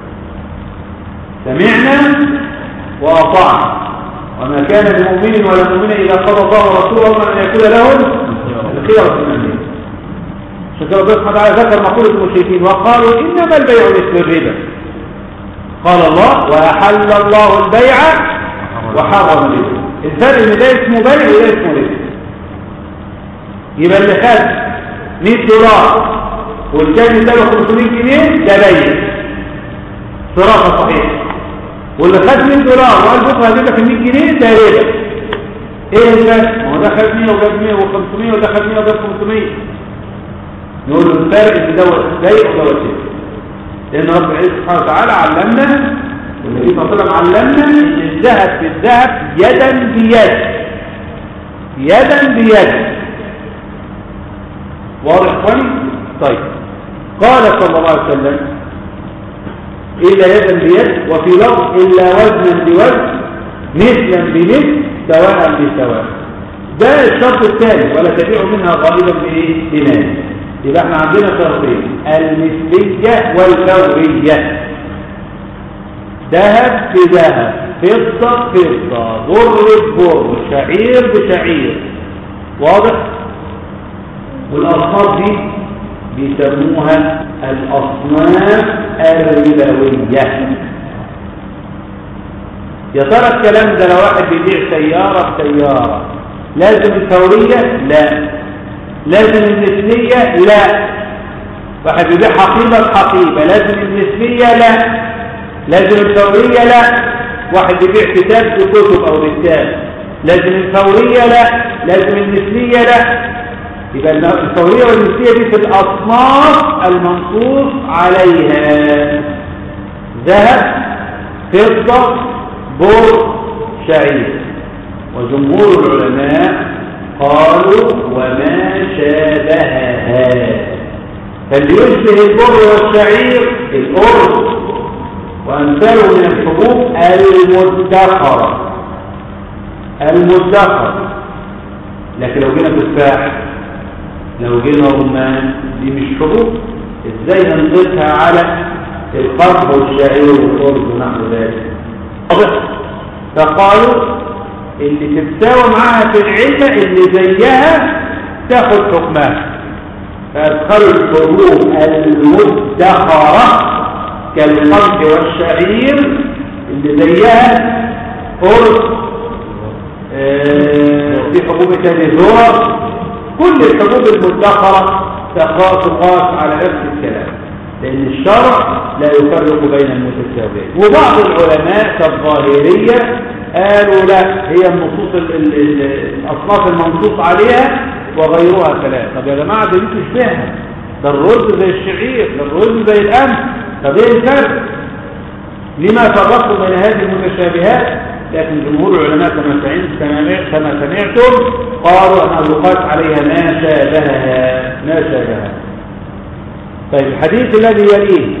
سمعنا وأطعنا وما كان لمؤمن ولا مؤمن إذا قضى الله ورسوله أن يكون لهم الخيرة من أمره عشان كده ربنا سبحانه وتعالى ذكر مقولة المشركين وقالوا إنما البيع مثل الربا قال الله وأحل الله البيع وحرم الربا الفرق ان ده اسمه بيع وده اسمه ربا يبقى اللي خد 100 دولار والتاني اداله 500 جنيه ده بيع صراحه صحيح واللي خد 100 دولار وقال بكره هجيب لك ال 100 جنيه ده ربا ايه الفرق؟ ما هو ده خد 100 وجاب 100 و500 وده خد 100 وجاب 500 نقول له الفرق ان دوت بيع ودوت ربا لان رب العزه سبحانه وتعالى علمنا والنبي صلى الله عليه وسلم علمنا ان الذهب في الذهب يدا بيد يدا بيد واضح اخواني طيب قال صلى الله عليه وسلم الا يدا بيد وفي لفظ الا وزنا بوزن مثلا بمثل سواء بسواء ده الشرط الثاني ولا تبيع منها غالبا بايه بمال يبقى احنا عندنا شرطين المثليه والفوريه ذهب بذهب فضه فضه بر ببر شعير بشعير واضح والأصناف دي بيسموها الأصناف الربوية يا ترى الكلام ده لو واحد بيبيع سيارة بسيارة لازم الفورية؟ لا لازم المثلية؟ لا واحد بيبيع حقيبة بحقيبة لازم المثلية؟ لا لازم الفورية؟ لا واحد بيبيع كتاب بكتب أو بكتاب لازم الفورية؟ لا لازم المثلية؟ لا يبقى الفورية والنسبية دي في الأصناف المنصوص عليها ذهب فضة بر شعير وجمهور العلماء قالوا وما شابهها فاللي يشبه البر والشعير الأرز وأمثاله من الحبوب المدخرة المدخرة لكن لو جينا تفاح لو جينا رمان دي مش حبوب ازاي هنضيفها على القرب والشعير والارز ونحو ذلك واضح فقالوا اللي تتساوى معاها في العلة اللي زيها تاخد حكمها فادخلوا الحبوب المدخرة كالقرب والشعير اللي زيها أرز آه في حبوب تاني ذرة كل الحبوب المدخرة تقاس على نفس الكلام لأن الشرع لا يفرق بين المتساويين وبعض العلماء كالظاهرية قالوا لا هي النصوص الأصناف المنصوص عليها وغيرها كلام طب يا جماعة ده دي تشبهها ده الرز زي الشعير ده الرز زي الأمن طب ايه الفرق لما فرقوا بين هذه المتشابهات لكن جمهور العلماء كما كما سمعتم قالوا أنه يقاس عليها ما شابهها ما شابهها طيب الحديث الذي يليه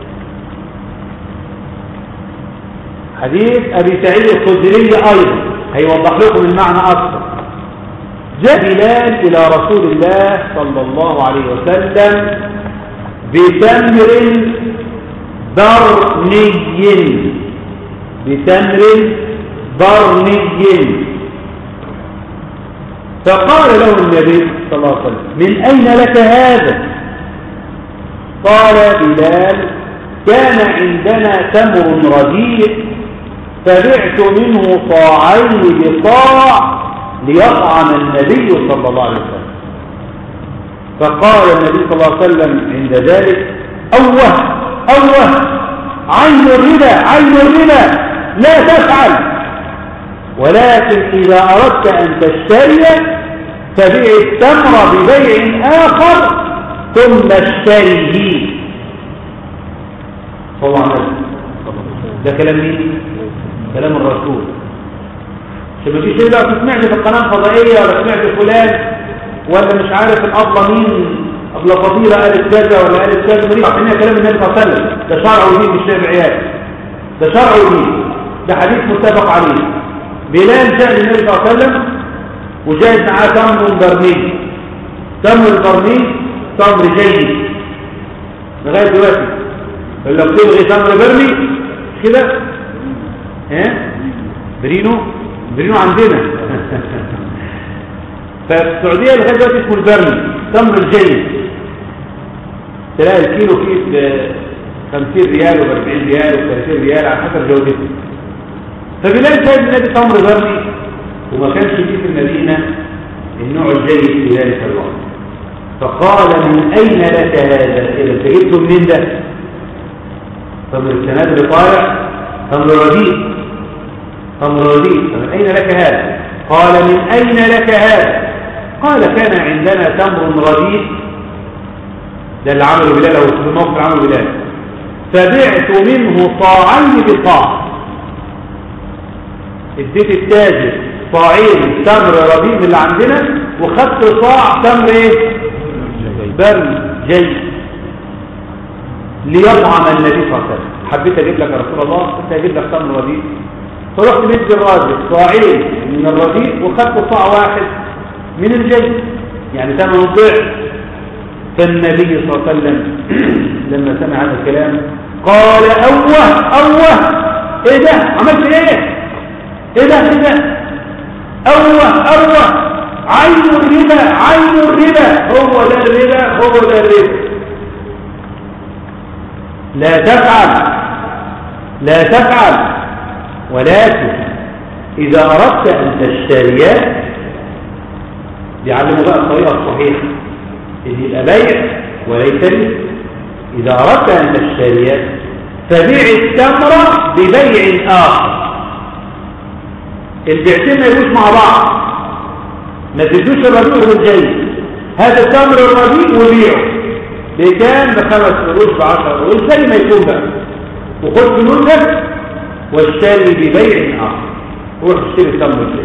حديث أبي سعيد الخدري أيضا هيوضح لكم المعنى أكثر جاء بلال إلى رسول الله صلى الله عليه وسلم بتمر برني بتمر برني فقال له النبي صلى الله عليه وسلم من أين لك هذا قال بلال كان عندنا تمر رديء فبعت منه صاعين بصاع ليطعم النبي صلى الله عليه وسلم فقال النبي صلى الله عليه وسلم عند ذلك أوه أوه عين الربا عين الربا لا تفعل ولكن إذا أردت أن تشتري فبيع التمر ببيع آخر ثم اشتريه طبعا ده كلام مين؟ كلام الرسول عشان ما فيش شيء بقى سمعت في القناة الفضائية ولا سمعت فلان ولا مش عارف الأبلة مين أبلة فضيلة قالت كذا ولا قالت كذا مريض عشان كلام النبي صلى الله عليه وسلم ده شرع ودين مش شرع عيال ده شرع ودين ده حديث متفق عليه بلال جاء للنبي صلى الله عليه وسلم وجاءت معاه تمر برميل تمر البرميل تمر جيد لغاية دلوقتي اللي بتبغي تمر برمي مش كده ها برينو برينو عندنا ففي السعودية لغاية دلوقتي اسمه البرمي تمر الجيد تلاقي الكيلو فيه ب 50 ريال و 40 ريال و 30 ريال على حسب جودته فبلال كان النبي تمر برمي وما كانش فيه في المدينة النوع الجيد في ذلك الوقت فقال من أين لك هذا إذا انت جبته منين ده تمر السناد اللي طالع تمر رديء تمر رديء فمن أين لك هذا قال من أين لك هذا قال كان عندنا تمر رديء ده اللي عمله بلال أو في الموقف عمله بلال فبعت منه صاعين بصاع اديت التاجر صاعين تمر رديء من اللي عندنا وخدت صاع تمر ايه برم جيد ليطعم النبي صلى الله عليه وسلم حبيت اجيب لك يا رسول الله كنت اجيب لك تمر رديء فرحت مدي الراجل صاعين من الرديء وخدت صاع واحد من الجيد يعني ثمن ضعف فالنبي صلى الله عليه وسلم لما سمع هذا الكلام قال اوه اوه ايه ده عملت ايه ايه ده ايه ده اوه اوه عين الربا عين الربا هو ده الربا هو ده الربا لا تفعل لا تفعل ولكن إذا أردت أن تشتري بيعلموا بقى الطريقة الصحيحة إن يبقى بيع وليس ربا إذا أردت أن تشتري فبيع التمر ببيع آخر البيعتين ما يجوش مع بعض ما تدوش الرديء والجيد هذا التمر الرديء وبيعه بكام بخمس قروش بعشر قروش زي ما يكون بقى وخد فلوسك واشتري ببيع اخر روح اشتري التمر الجيد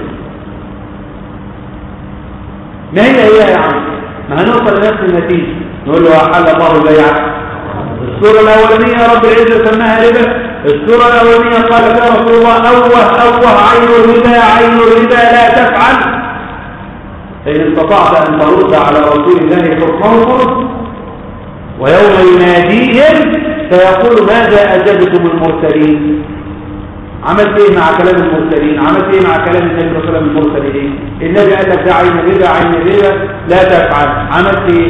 ما هي هي يا عم ما هنوصل لنفس النتيجه نقول له احل الله البيع الصوره الاولانيه رب العزه سماها ربا الصوره الاولانيه قال فيها رسول الله اوه اوه عين الربا عين الربا لا تفعل فإن استطعت أن ترد على رسول الله حكمه ويوم يناديهم فيقول ماذا أجبتم المرسلين عملت ايه مع كلام المرسلين عملت ايه مع كلام النبي صلى الله عليه وسلم المرسلين النبي قال لك ده عين الربا عين الربا لا تفعل عملت ايه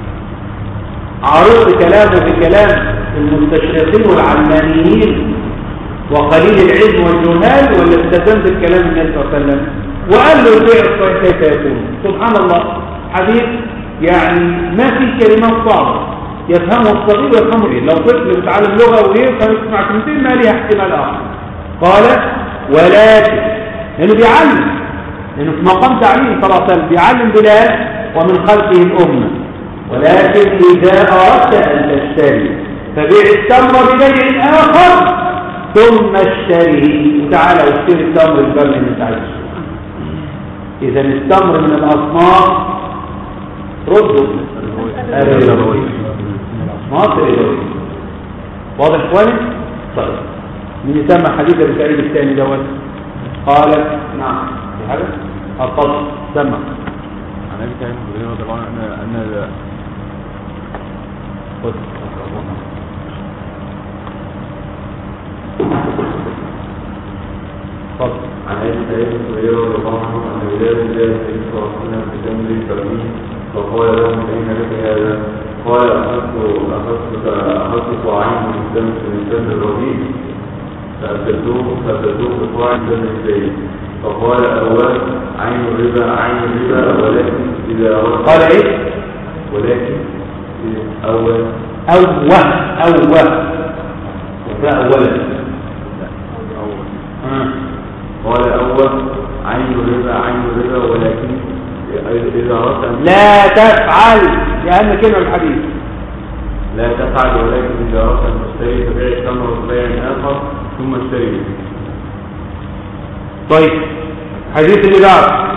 عرضت كلامه بكلام المستشرقين والعلمانيين وقليل العلم والجهال ولا التزمت بكلام النبي صلى الله عليه وسلم وقال له البيع الصحيح كيف يكون سبحان الله حديث يعني ما في كلمات صعبة يفهمه الصغير ويفهمه الكبير لو طفل بيتعلم لغة ويفهم يسمع كلمتين ما ليها احتمال آخر قال ولكن لأنه بيعلم لأنه في مقام تعليم صلى الله عليه وسلم بيعلم بلال ومن خلقه الأمة ولكن إذا أردت أن تشتري فبيع التمر ببيع آخر ثم اشتريه وتعالى واشتري التمر البرمي اللي انت عايزه إذا التمر من الأصناف ردوا الربوية من الأصناف الربوية واضح كويس؟ طيب من يسمى حديث ابن سعيد الثاني دوت قال نعم في حاجة؟ الطبع سمع عن ابي سعيد الخدري رضي الله عنه ان ان خذ اتفضل عن ابي سعيد الخدري رضي الله عنه ان ولاد الله النبي صلى الله عليه وسلم بتمر برميل فقال لهم اين لك هذا قال أخذت أخذت أخذت صاعين من دم من دم الربيع فأبدلوه فأبدلوه بصاع من دم الزيت فقال أول عين الربا عين الربا ولكن إذا أردت قال ايه ولكن أول اوه اوه ده اولا آه. قال أول عين الربا عين الربا ولكن إذا أردت أن لا تفعل دي اهم كلمه في الحديث لا تفعل ولكن إذا أردت أن تشتري فبيع التمر ببيع آخر ثم اشتري به طيب حديث اللي بعد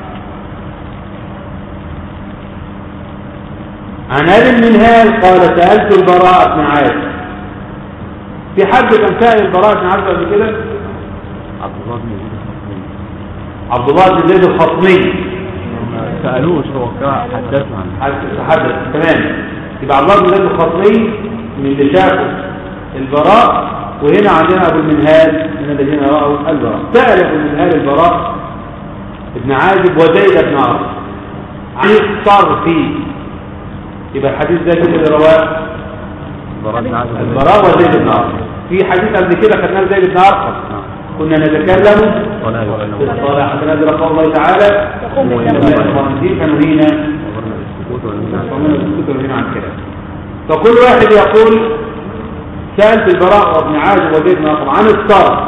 عن ابي المنهال قال سالت البراء بن عازب في حد كان سائل البراء بن عازب قبل كده عبد الله بن يزيد الخطيب عبد الله بن زيد الخطمي ما سألوش هو كان حدثنا عنه تحدث تمام يبقى عبد الله بن زيد الخطمي من اللي شافوا البراء وهنا عندنا ابو المنهال من الذين راوا البراء سال ابو المنهال البراء ابن عازب وزيد بن عاصم عن الصرف يبقى الحديث ده كده اللي رواه براء بن عازب البراء وزيد بن عاصم في حديث قبل كده خدناه زيد بن عاصم كنا نتكلم ولا في يعلم الصلاة حتى نزل قول الله تعالى الخمسين فنهينا أمرنا بالسكوت والمنع فمن السكوت والغنى عن كده فكل واحد يقول سألت البراء وابن عازب وزيد بن عاصم عن الصرف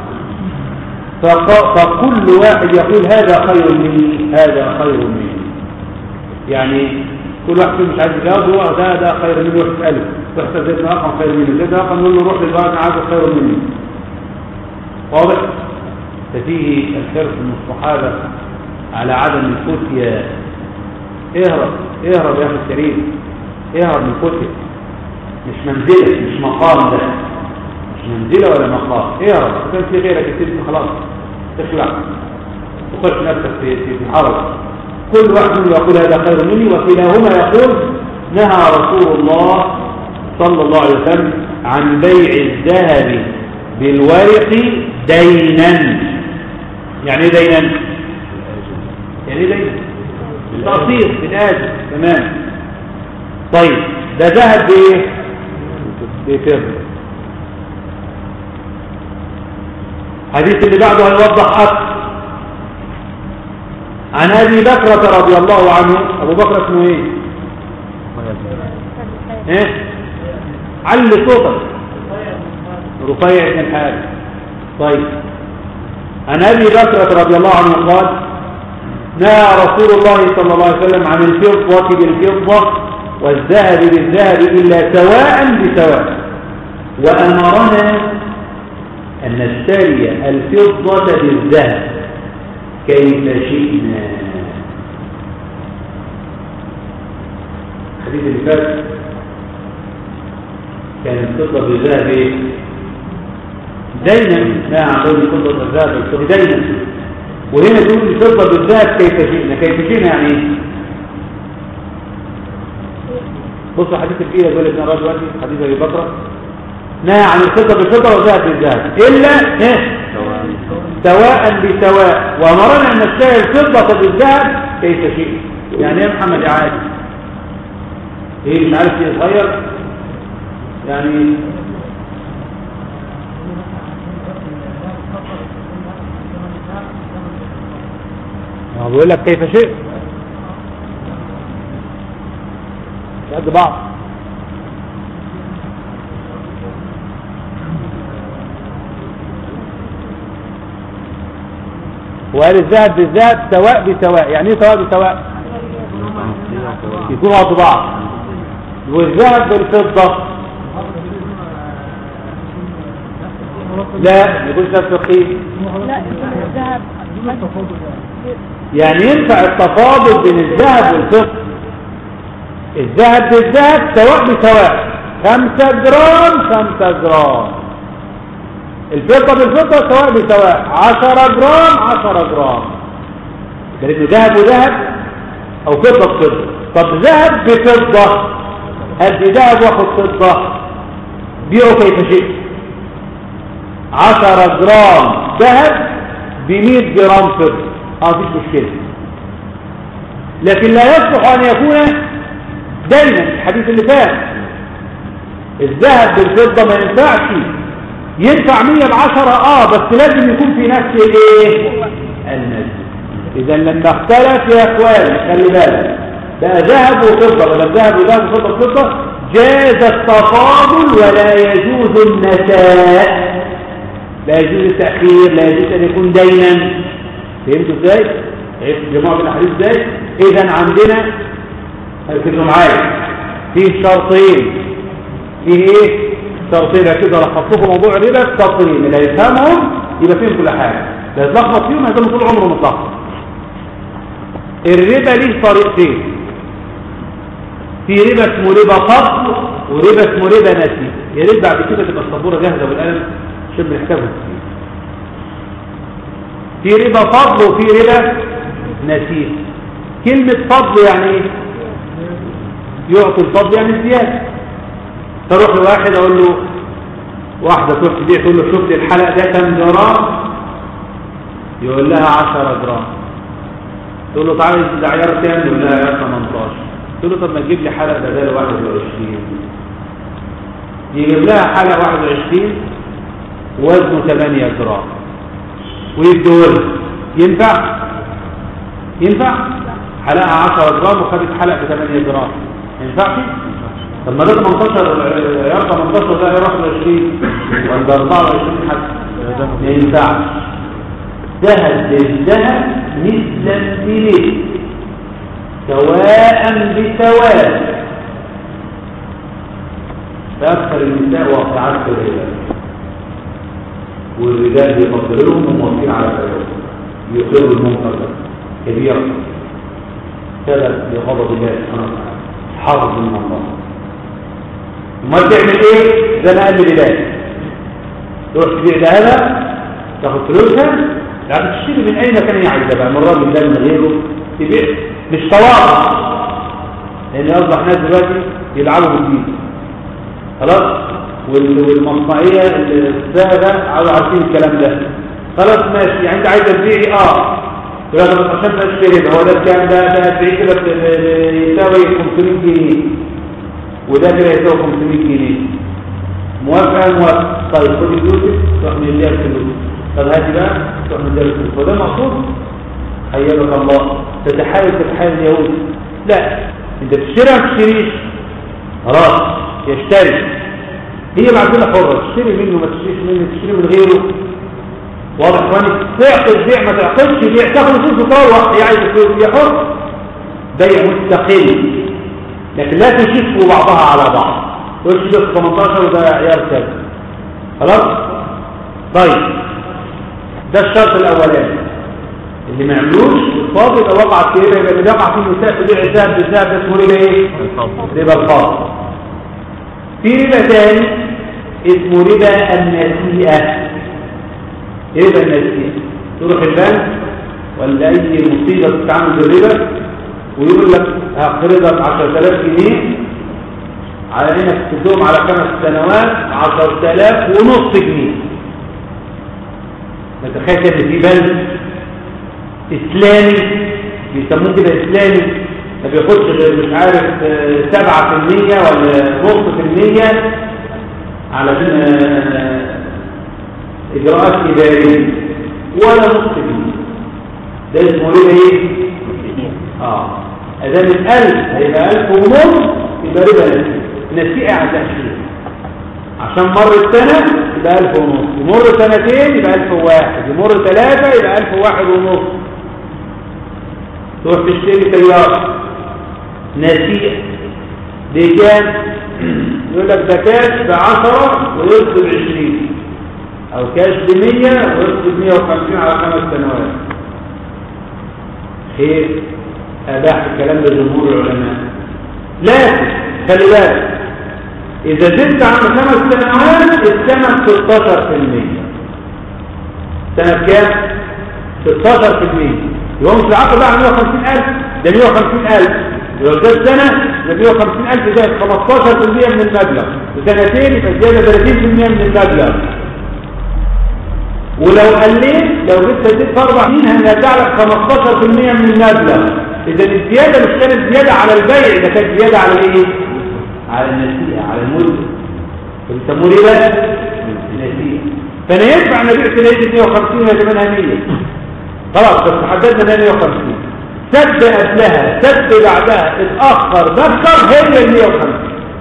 فق- فكل واحد يقول هذا خير مني هذا خير مني يعني كل واحد فيهم مش عايز يجاوب هو ده ده خير مني يروح يسأله تحسب زيد بن عاصم خير مني زيد بن عاصم يقول له روح للبراء بن عازب خير مني واضح ففيه الحرص من الصحابة على عدم الفتية اهرب اهرب يا اخي الكريم اهرب من الفتية مش منزلة مش مقام ده مش منزلة ولا مقام اهرب كان في غيرك يصير خلاص تخلع تخش نفسك في في في حرج كل واحد منهم يقول هذا خير مني وكلاهما يقول نهى رسول الله صلى الله عليه وسلم عن بيع الذهب بالورق دينا يعني ايه دينا يعني ايه دينا تقسيط بالآجل تمام طيب ده ذهب بايه بفضة الحديث اللي بعده هيوضح اكثر عن ابي بكرة رضي الله عنه ابو بكر اسمه ايه ايه علي صوتك رفيع بن الحارث طيب عن ابي بكرة رضي الله عنه قال نهى رسول الله صلى الله عليه وسلم عن الفضة بالفضة والذهب بالذهب إلا سواء بسواء وأمرنا أن نشتري الفضة بالذهب كيف شئنا الحديث اللي فات كان الفضة بالذهب ايه؟ دينا لا عقول الفضة بالذهب الفضة دينا وهنا تقول الفضة بالذهب كيف شئنا كيف شئنا يعني ايه؟ بصوا حديث الفيلة يقول ابن رجل دلوقتي حديث ابي بكر نهى عن الفضة بالفضة والذهب بالذهب الا ايه؟ سواء بسواء وامرنا ان نشتري الفضة بالذهب كيف شئنا يعني ايه يا محمد يا عادي ايه مش عارف ايه صغير يعني هو بيقول لك كيف شئت مش قد بعض وقال الذهب بالذهب سواء بسواء يعني ايه سواء بسواء يكونوا قد بعض والذهب بالفضة لا ما يكونش نفس القيمة لا الذهب يعني ينفع التفاضل بين الذهب والفضة الذهب بالذهب سواء بسواء خمسة جرام خمسة جرام الفضة بالفضة سواء بسواء عشرة جرام عشرة جرام ده لأنه ذهب وذهب أو فضة بفضة طب ذهب بفضة أدي ذهب واخد فضة بيعه كيف شئت عشرة جرام ذهب بمئة جرام فضة اه مفيش مشكلة لكن لا يصلح أن يكون دايما الحديث اللي فات الذهب بالفضة ما ينفعش ينفع 100 بعشرة اه بس لازم يكون في نفس الايه النسبة اذا لما اختلف يا اخواني خلي بالك بقى ذهب وفضة ولا ذهب وذهب وفضة وفضة جاز التفاضل ولا يجوز النساء لا يجوز التأخير لا يجوز أن يكون دينا فهمتوا ازاي؟ عرفت جماعة الأحاديث ازاي؟ إذا عندنا ركزوا معايا في شرطين في ايه؟ شرطين كده لخصت لكم موضوع الربا شرطين اللي هيفهمهم يبقى فيهم كل حاجة لا يتلخبط فيهم هيكون طول عمره متلخبط الربا ليه طريقتين في ربا اسمه ربا فضل وربا اسمه ربا نسي يا ريت بعد كده تبقى السبوره جاهزه والقلم عشان بنحتاجهم في ربا فضل وفي ربا نسي كلمه فضل يعني ايه يعطي الفضل يعني زياده تروح لواحد اقول له واحده تروح تبيع تقول له شفت الحلق ده كام جرام يقول لها 10 جرام تقول له تعالى ده عيار كام يقول لها عيار 18 تقول له طب ما تجيب لي حلقه بدل 21 يجيب لها حلقه 21 وزنه 8 جرام ويديه ينفع ينفع حلقها 10 جرام وخدت حلقه ب 8 جرام ما ينفعش طب ما ده 18 عيار 18 ده عيار 21 ولا 24 حتى ما ينفعش ذهب بالذهب مثلا بمثل سواء بسواء فأكثر النساء واقعات في الرجال والرجال يفضلهم وموافقين على ذلك يقروا المنكر ده كبيرا سبب لغضب الله سبحانه وتعالى حافظ من الله امال تعمل ايه زي ما قال لي بلال تروح تبيع ده هذا تاخد فلوسها يعني تشتري من اي مكان هي عايزه بقى من الراجل ده من غيره تبيع مش تواضع لان اصبح ناس دلوقتي يلعبوا بالدين خلاص والمصنعيه الساده عاوز عارفين الكلام ده خلاص ماشي يعني انت عايز تبيعي اه يبقى بس عشان تشتري هو ده الكلام ده ده هتبيعي كده يساوي 500 جنيه وده كده يساوي 500 جنيه موافقه موافقه طيب خدي فلوسك تروح مديها الفلوس طب هاتي بقى تروح مديها الفلوس وده مقصود حيبك الله تتحايل تتحايل اليهود لا انت تشتري ما تشتريش خلاص يشتري هي معدله حره تشتري منه ما تشتريش منه تشتري من غيره واضح اخواني تعقد بيع ما تعقدش بيع تاخد فلوس وتروح هي عايزه فلوس هي حر بيع مستقل لكن لا تشفوا بعضها على بعض تقول ده 18 وده عيار كذا خلاص طيب ده الشرط الاولاني اللي ما يعملوش الفاضل يبقى وقع في ربا يبقى اللي وقع فيه النساء في بيع الذهب بالذهب ده اسمه ربا ايه؟ ربا الفاضل في ربا ثاني اسمه ربا النسيئة ربا النسيئة تروح البنك ولا اي مصيبة تتعامل بالربا ويقول لك هقرضك 10000 جنيه على انك تدوم على خمس سنوات 10000 ونص جنيه نتخيل ان في بنك اسلامي بيسموه كده اسلامي ما بياخدش غير مش عارف 7% ولا نص في المية علشان اجراءات اداريه ولا نص في المية ده اسمه ربا ايه؟ اه ادام الالف هيبقى الف ونص يبقى ربا نسيئة نسيئة على تأشير عشان مر السنة يبقى الف ونص يمر سنتين يبقى الف وواحد يمر ثلاثة يبقى الف واحد ونص تروح تشتري سيارة نسيئة بكام يقول لك ده كاش بعشرة ويرسل بعشرين او كاش بمية ويرسل بمية وخمسين على خمس سنوات خير أباح الكلام ده جمهور العلماء لكن خلي بالك إذا زدت عن خمس سنوات الثمن 16% سنة كام؟ 16% يبقى مش العقد بقى 150000 ده 150000 لو زاد سنة ده 150000 زائد 15% من المبلغ وسنتين يبقى زيادة 30% من المبلغ ولو قليت لو جبت زيت في اربع سنين هنرجع لك 15% من المبلغ اذا الزياده مش كانت زياده على البيع ده كانت زياده على الايه على النسيئه على المده فبيسموه ايه بقى النسيئه فانا ينفع ان ابيع سلايه 150 ولا ثمنها 100 خلاص بس حددنا انها 150 سد قبلها سد بعدها اتاخر دخل هي ال 150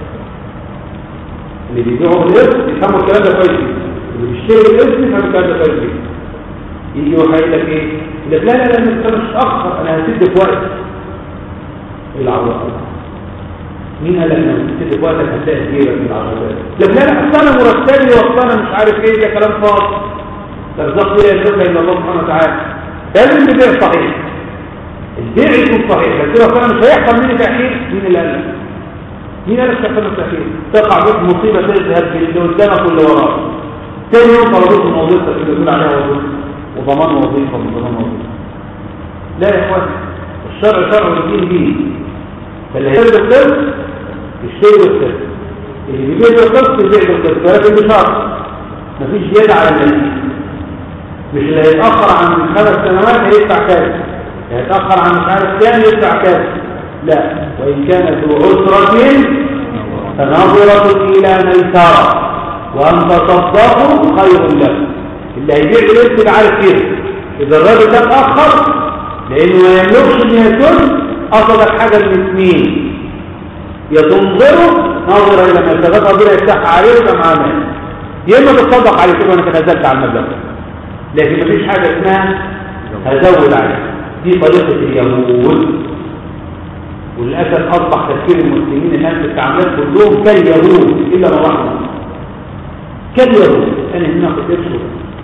اللي بيبيعوا بالقسط يفهموا الكلام ده كويس جدا. اللي بيشتري بالقسط يفهموا الكلام ده كويس جدا. يجي واحد يقول لك ايه يقول لك لا لا لا انت مش تاخر انا هسد في وقت ايه العوض مين قال لك انا هسد في وقتك هتلاقي في جيبك من العربيات لك لا لا اصل انا مرتبي واصل انا مش عارف ايه ده كلام فاضي ترزق لي يرزقك الا الله سبحانه وتعالى لازم البيع صحيح البيع يكون صحيح بس لو انا مش هيحصل مني تاخير مين اللي قال لك مين قال لك تحصل لك تاخير تقع بك مصيبه تذهب باللي قدامك واللي وراك تاني يوم طلبوك من وظيفتك اللي بتقول عليها وظيفه وضمان وظيفه وضمان وظيفه لا يا اخوان الشرع شرع والدين دين فاللي هيشتري بالقسط يشتري بالقسط اللي بيبيع بالقسط يبيع بالقسط ولكن بشرط مفيش زياده على المدينه مش اللي هيتاخر عن خمس سنوات هيدفع كذا هيتاخر عن مش عارف كام يدفع كذا لا وان كان ذو عسره فنظره الى ميسره وان تصدقوا خير لكم اللي هيبيع بالقسط يبقى عارف كده اذا الراجل ده اتاخر لانه ما يملكش ان يكون قصدك حاجه من اثنين يا تنظره ناظر الى ما يستغرق ربنا يفتح عليه ويبقى معاه مال يا اما تتصدق عليه كده وانا تنازلت على المبلغ لكن مفيش حاجه اسمها هزود عليه دي طريقه اليهود وللاسف اصبح تفكير المسلمين الان في التعاملات كلهم كاليهود الا من رحم الله كاليهود انا هنا كنت اشهر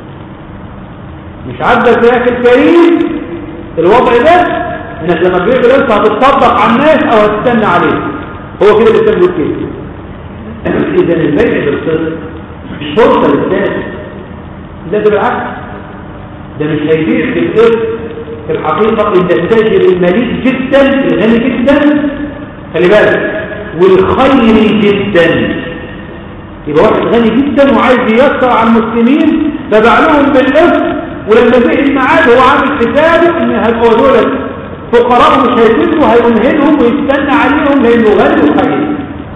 مش عدى زيك الكريم الوضع ده انك لما تبيع بالقسط هتتصدق على الناس او هتستنى عليه هو كده اللي بيقول كده اذا البيع بالقسط مش فرصه للناس ده بالعكس ده مش هيبيع بالقسط في الحقيقه الا التاجر المليء جدا الغني جدا خلي بالك والخير جدا يبقى واحد غني جدا وعايز ييسر على المسلمين فباع لهم بالقسط ولما جه الميعاد هو عامل حسابه ان هيبقوا دول فقراء مش هيسدوا هيمهلهم ويستنى عليهم لانه غني وخير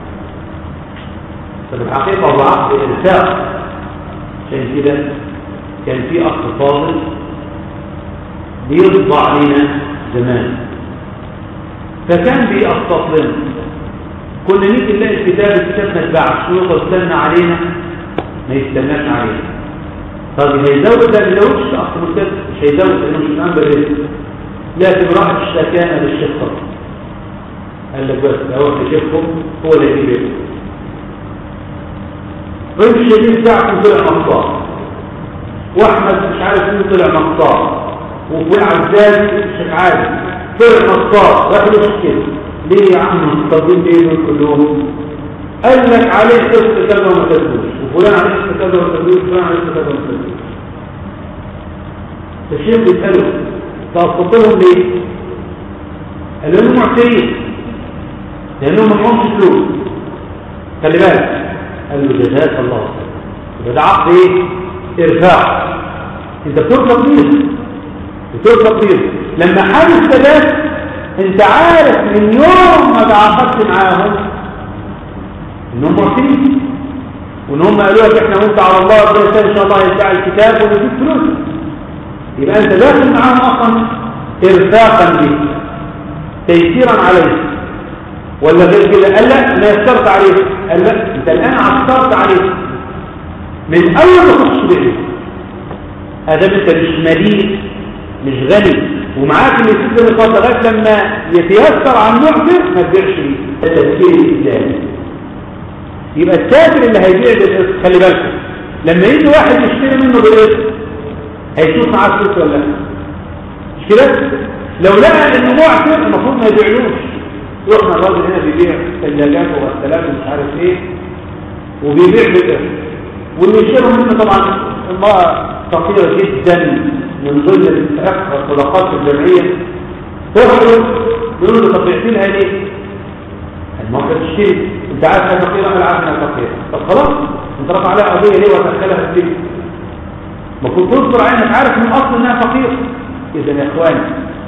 ففي الحقيقه هو عقد انفاق عشان كده كان في اخ فاضل بيطبع لنا زمان فكان بيقسط لنا كنا نيجي نلاقي الكتاب الكتاب ما اتباعش ويفضل يستنى علينا ما يستناش علينا طب هيزود ده ما يزودش اخ مستثمر مش هيزود لانه مش الان بالرزق لكن راحت اشتكانا للشيخ طبعا قال لك بس لو رحت شيخكم هو اللي يجيب لكم غير الشديد بتاعكم طلع مقطع واحمد مش عارف مين طلع مقطع وفلان عبدال الشيخ عادل طلع مقطع واحد كده ليه يا عم مقطعين ليه دول كلهم قال لك عليه قسط كذا وما تدوش وفلان عليه قسط كذا وما تدوش وفلان عليه قسط كذا وما تدوش فالشيخ بيسأله تقسط لهم ليه؟ قال لهم معترين لانهم ما معهمش فلوس خلي بالك قال له جزاك الله خير يبقى ده عقد ايه؟ ارفاع انت بترفض بيه بترفض بيه لما حال السداد انت عارف من يوم ما تعاقدت معاهم انهم معترين وان هم قالوا لك احنا وانت على الله ربنا ان شاء الله يدفع الكتاب ونديك فلوس يبقى انت داخل معاهم اصلا ارفاقا به تيسيرا عليه ولا غير كده قال لا ما يسرت عليه قال لا انت الان عسرت عليه من اول ما تخش به هذا انت مش مليء مش غني ومعاك اللي يسد النقاط لغايه لما يتيسر على المعسر ما تبيعش بيه ده تفكير الاسلامي يبقى التاجر اللي هيبيع بالقسط خلي بالكم لما يجي واحد يشتري منه بالقسط هيشوف معاه فلوس ولا لا مش كده لو لقى انه معسر المفروض ما يبيعلوش يروح الراجل هنا بيبيع ثلاجات وغسالات ومش عارف ايه وبيبيع بالقسط واللي يشتروا منه طبعا امراه فقيره جدا من ضمن التأخر الصدقات الجمعيه تخرج يقول له طب بعتي لها ليه؟ المرأة تشتري انت عارف انها فقيره انا عارف انها فقيره طب خلاص انت رفع عليها قضيه ليه وتدخلها في السجن المفروض تصبر عينك عارف من الاصل انها فقيره اذا يا اخواني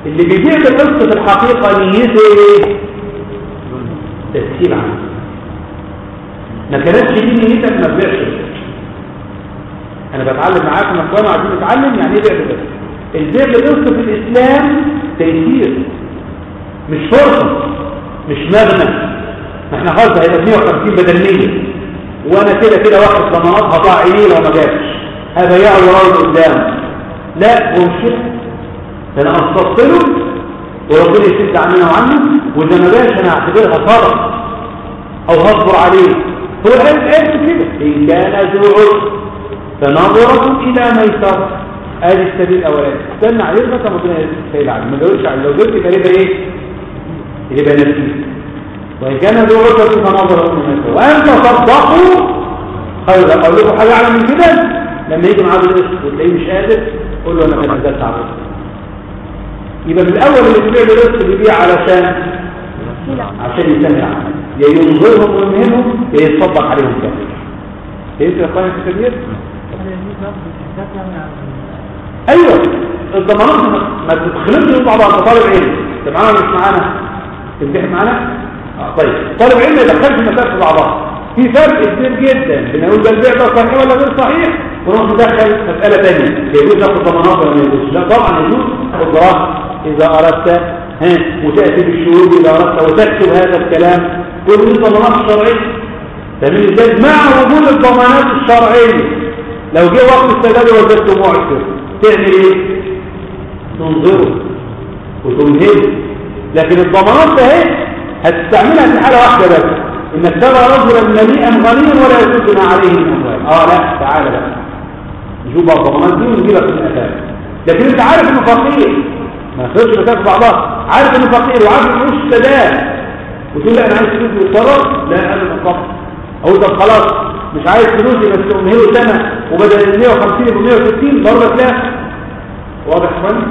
اللي بيبيع بالقسط في الحقيقة نيته ايه تسهيل عنه ما كانتش دي نيتك ما تبيعش انا بتعلم معاكم يا اخوانا عايزين نتعلم يعني ايه بيع بالقسط البيع بالقسط في الاسلام تيسير مش فرصه مش مغنى ما احنا خلاص هيبقى 150 بدل 100 وانا كده كده واخد ضمانات هضاع عيني لو ما جابش هبيعه وراي قدام لا هو مش كده ده انا قسطت له وربنا يسد عننا وعنه واذا ما جاش انا هعتبرها فرض او هصبر عليه هو الآية قالت كده إن كان ذو عسر فنظرة إلى ميسر ادي السبيل الأولاني استنى عليه لغاية ما ربنا يسهل عليه ما جاوبش عليه لو جبت يبقى يبقى إيه؟ يبقى نسيب وإن كان ذو عسر فنظرة إلى ميسر وأن تصدقوا خير أقول لكم حاجة أعلى من كده لما يجي معاه بالقسط وتلاقيه مش قادر قول له أنا كان نزلت على القسط يبقى من الأول اللي بيبيع بالقسط بيبيع علشان عشان يسمع عنه يا ينظرهم ويمهنهم يا يتصدق عليهم كامل فهمت يا اخواني في الكبير ايوه الضمانات ما تتخلطش مع بعض طالب علم انت معانا مش معانا تمتحن معانا آه طيب طالب علم ما يدخلش المسائل في بعضها في فرق كبير جدا بين اقول ده البيع ده صحيح ولا غير صحيح ونروح ندخل مساله ثانيه يجوز ناخد ضمانات ولا ما يجوزش لا طبعا يجوز خد ضرائب اذا اردت ها وتاتي بالشهود اذا اردت وتكتب هذا الكلام كل دي ضمانات شرعيه تمام ازاي مع وجود الضمانات الشرعيه لو جه وقت السداد وجدت معسر تعمل ايه تنظره وتمهله لكن الضمانات ده اهي هتستعملها في حاله واحده بس انك ترى رجلا مليئا غنيا ولا يسد ما عليه من اموال اه لا تعالى بقى نشوف بقى الضمانات دي ونجيبها في الاساس لكن انت عارف انه فقير ما ياخدش بتاعت بعضها عارف انه فقير وعارف انه مش سداد وتقول لا انا عايز فلوس بالطلب لا انا بالطبع اقول طب خلاص مش عايز فلوسي بس امهله سنه وبدل ال 150 يبقى 160 برضك لا واضح يا اخواني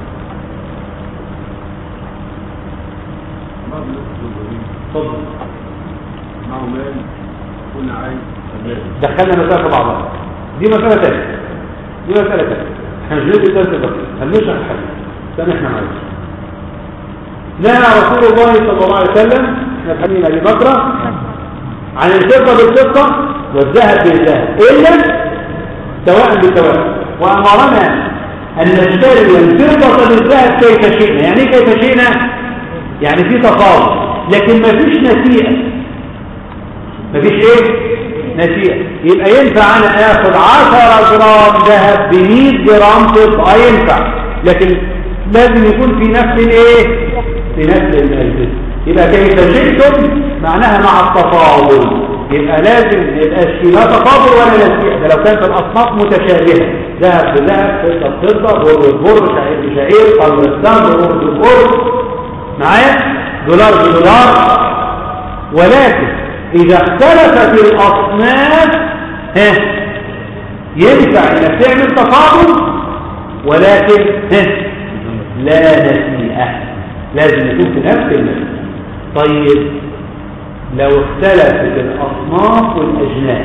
اتفضل معه مال كل عايز دخلنا مسألة في بعضها دي مسألة تانية دي مسألة تانية احنا مش جزء درس بس هنشرح الحل استنى احنا معايا نهى رسول الله صلى الله عليه وسلم احنا فهمنا ابي بكر عن الفضة بالفضة والذهب بالذهب الا سواء بسواء وامرنا ان نشتري الفضة بالذهب كيف شئنا يعني ايه كيف شئنا يعني في تفاوض لكن ما فيش نسيئة ما فيش ايه نسيئة يبقى ينفع انا اخد 10 جرام ذهب ب 100 جرام فضة ينفع لكن لازم يكون في نفس الايه في نفس المجلس يبقى كيف شئتم معناها مع التفاضل يبقى لازم يبقى في لا تفاضل ولا نسيئة ده لو كانت الاصناف متشابهه ذهب بذهب فضه بفضه بر ببر شعير بشعير قلب السمر بر ببر معايا دولار بدولار ولكن إذا اختلفت الأصناف ها ينفع إنك تعمل تفاضل ولكن ها لا نسيئة لازم يكون في نفس المثل طيب لو اختلفت الأصناف والأجناس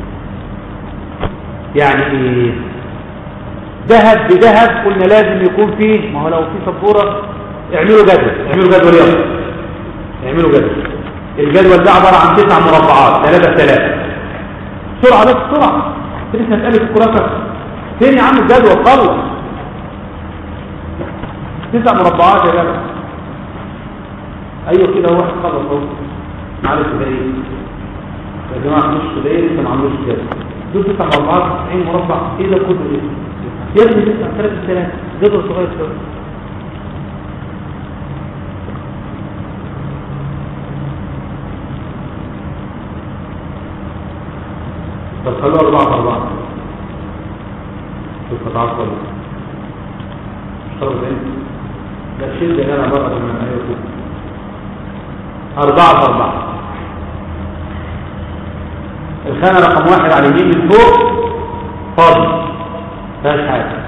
يعني إيه ذهب بذهب قلنا لازم يكون فيه ما هو لو في سبورة اعملوا جدول اعملوا جدول يلا اعملوا جدول الجدول ده عبارة عن تسع مربعات ثلاثة ثلاثة بسرعة بس بسرعة لسه مسألة الكراسة فين يا عم الجدول خلص تسع مربعات يا جدع ايوه كده واحد خلص اهو معلش ده ايه يا جماعة مش ده ايه لسه ما عملوش كده دول تسع مربعات 90 مربع ايه ده كله ايه يا ابني تسع ثلاثة ثلاثة جدول صغير شوية بس خلوها أربعة أربعة شوف قطعات كلها اشتغل زين لا شيل ده أنا بقى من أيوة أربعة أربعة الخانة رقم واحد على اليمين من فوق فاضي مفيهاش حاجة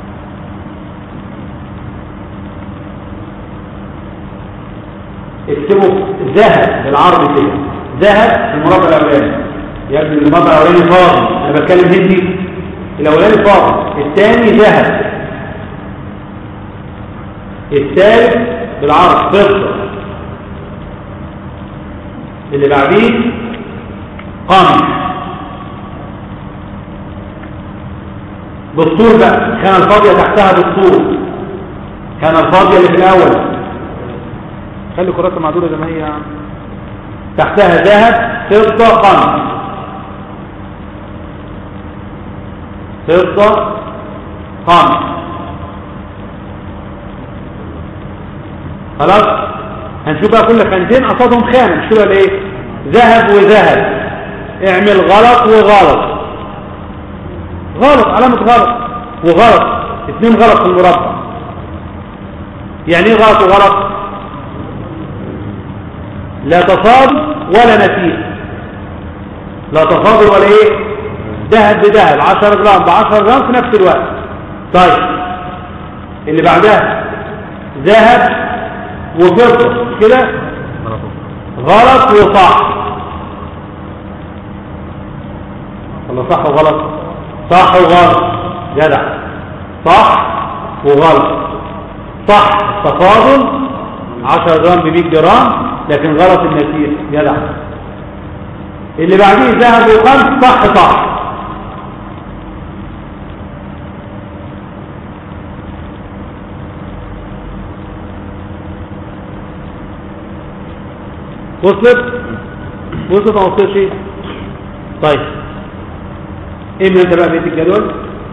اكتبوا ذهب بالعربي كده ذهب في المربع الأولاني يا ابني المربع الاولاني فاضي انا بتكلم هندي الاولاني فاضي الثاني ذهب الثالث بالعرض فضة اللي بعديه قمح بالطول بقى كان الفاضية تحتها بالطول كان الفاضية اللي في الأول خلي كرات معدودة زي ما هي يا عم تحتها ذهب فضة قمح فضة قمح خلاص هنشوف بقى كل خانتين قصادهم خانة مش كده ولا ايه ذهب وذهب اعمل غلط وغلط غلط علامة غلط وغلط اتنين غلط في المربع يعني ايه غلط وغلط لا تفاضل ولا نتيجة لا تفاضل ولا ايه ذهب بذهب 10 جرام ب 10 جرام في نفس الوقت طيب اللي بعدها ذهب وفضة مش كده غلط وصح ولا صح وغلط صح وغلط جدع صح وغلط صح تفاضل 10 جرام ب 100 جرام لكن غلط النتيجة جدع اللي بعديه ذهب وقمح صح صح وصلت وصلت ما وصلش طيب املى انت بقى بيت الجدول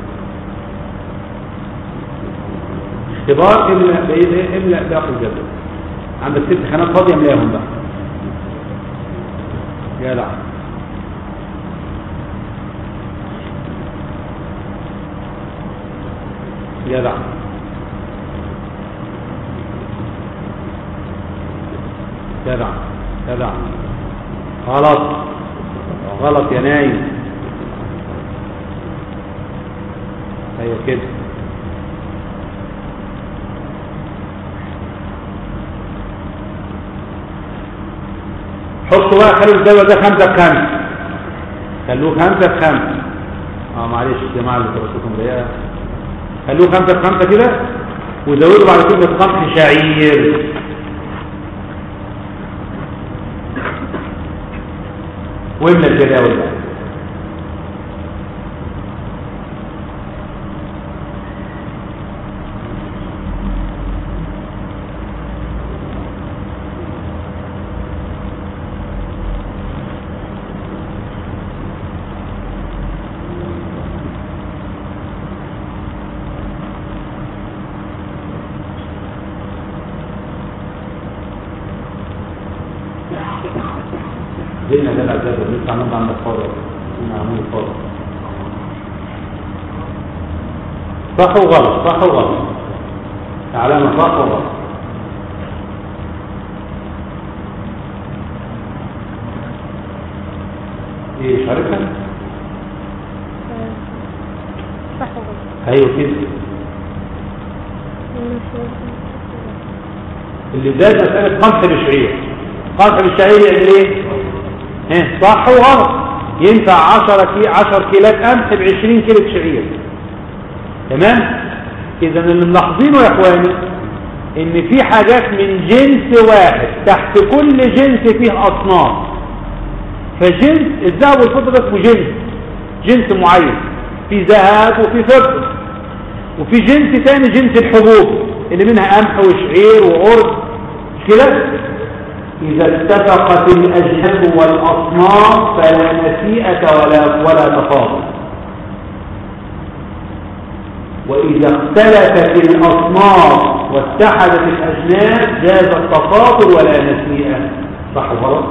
اختبار املى بقيت ايه املى باقي الجدول عندك ست خانات فاضيه املاهم بقى جدع جدع جدع جدع غلط غلط يا نايم ايوه كده حطوا بقى خلوا الجدول ده خمسة بخمسة خلوه خمسة بخمسة اه معلش الجماعة اللي درستهم ضيقة خلوه خمسة بخمسة كده وزودوا بعد كلمة قمح شعير واملى الجداول بقى زينا ده العذاب اللي انت عملت عندك فاضي انا عامل فاضي صح وغلط صح وغلط علامة صح وغلط ايه شاركها صح وغلط ايوه كده اللي زاد مسألة قمح بالشعير قمح بالشعير يعمل ايه ها صح وغلط ينفع 10 كي 10 كيلات قمح ب 20 كيلو شعير تمام اذا اللي ملاحظينه يا اخواني ان في حاجات من جنس واحد تحت كل جنس فيه اصناف فجنس الذهب والفضه ده اسمه جنس جنس معين في ذهب وفي فضه وفي جنس تاني جنس الحبوب اللي منها قمح وشعير وأرز مش كده إذا اتفقت الأجناس والأصناف فلا نسيئة ولا ولا تفاضل وإذا اختلفت الأصناف واتحدت الأجناس جاز التفاضل ولا نسيئة صح وغلط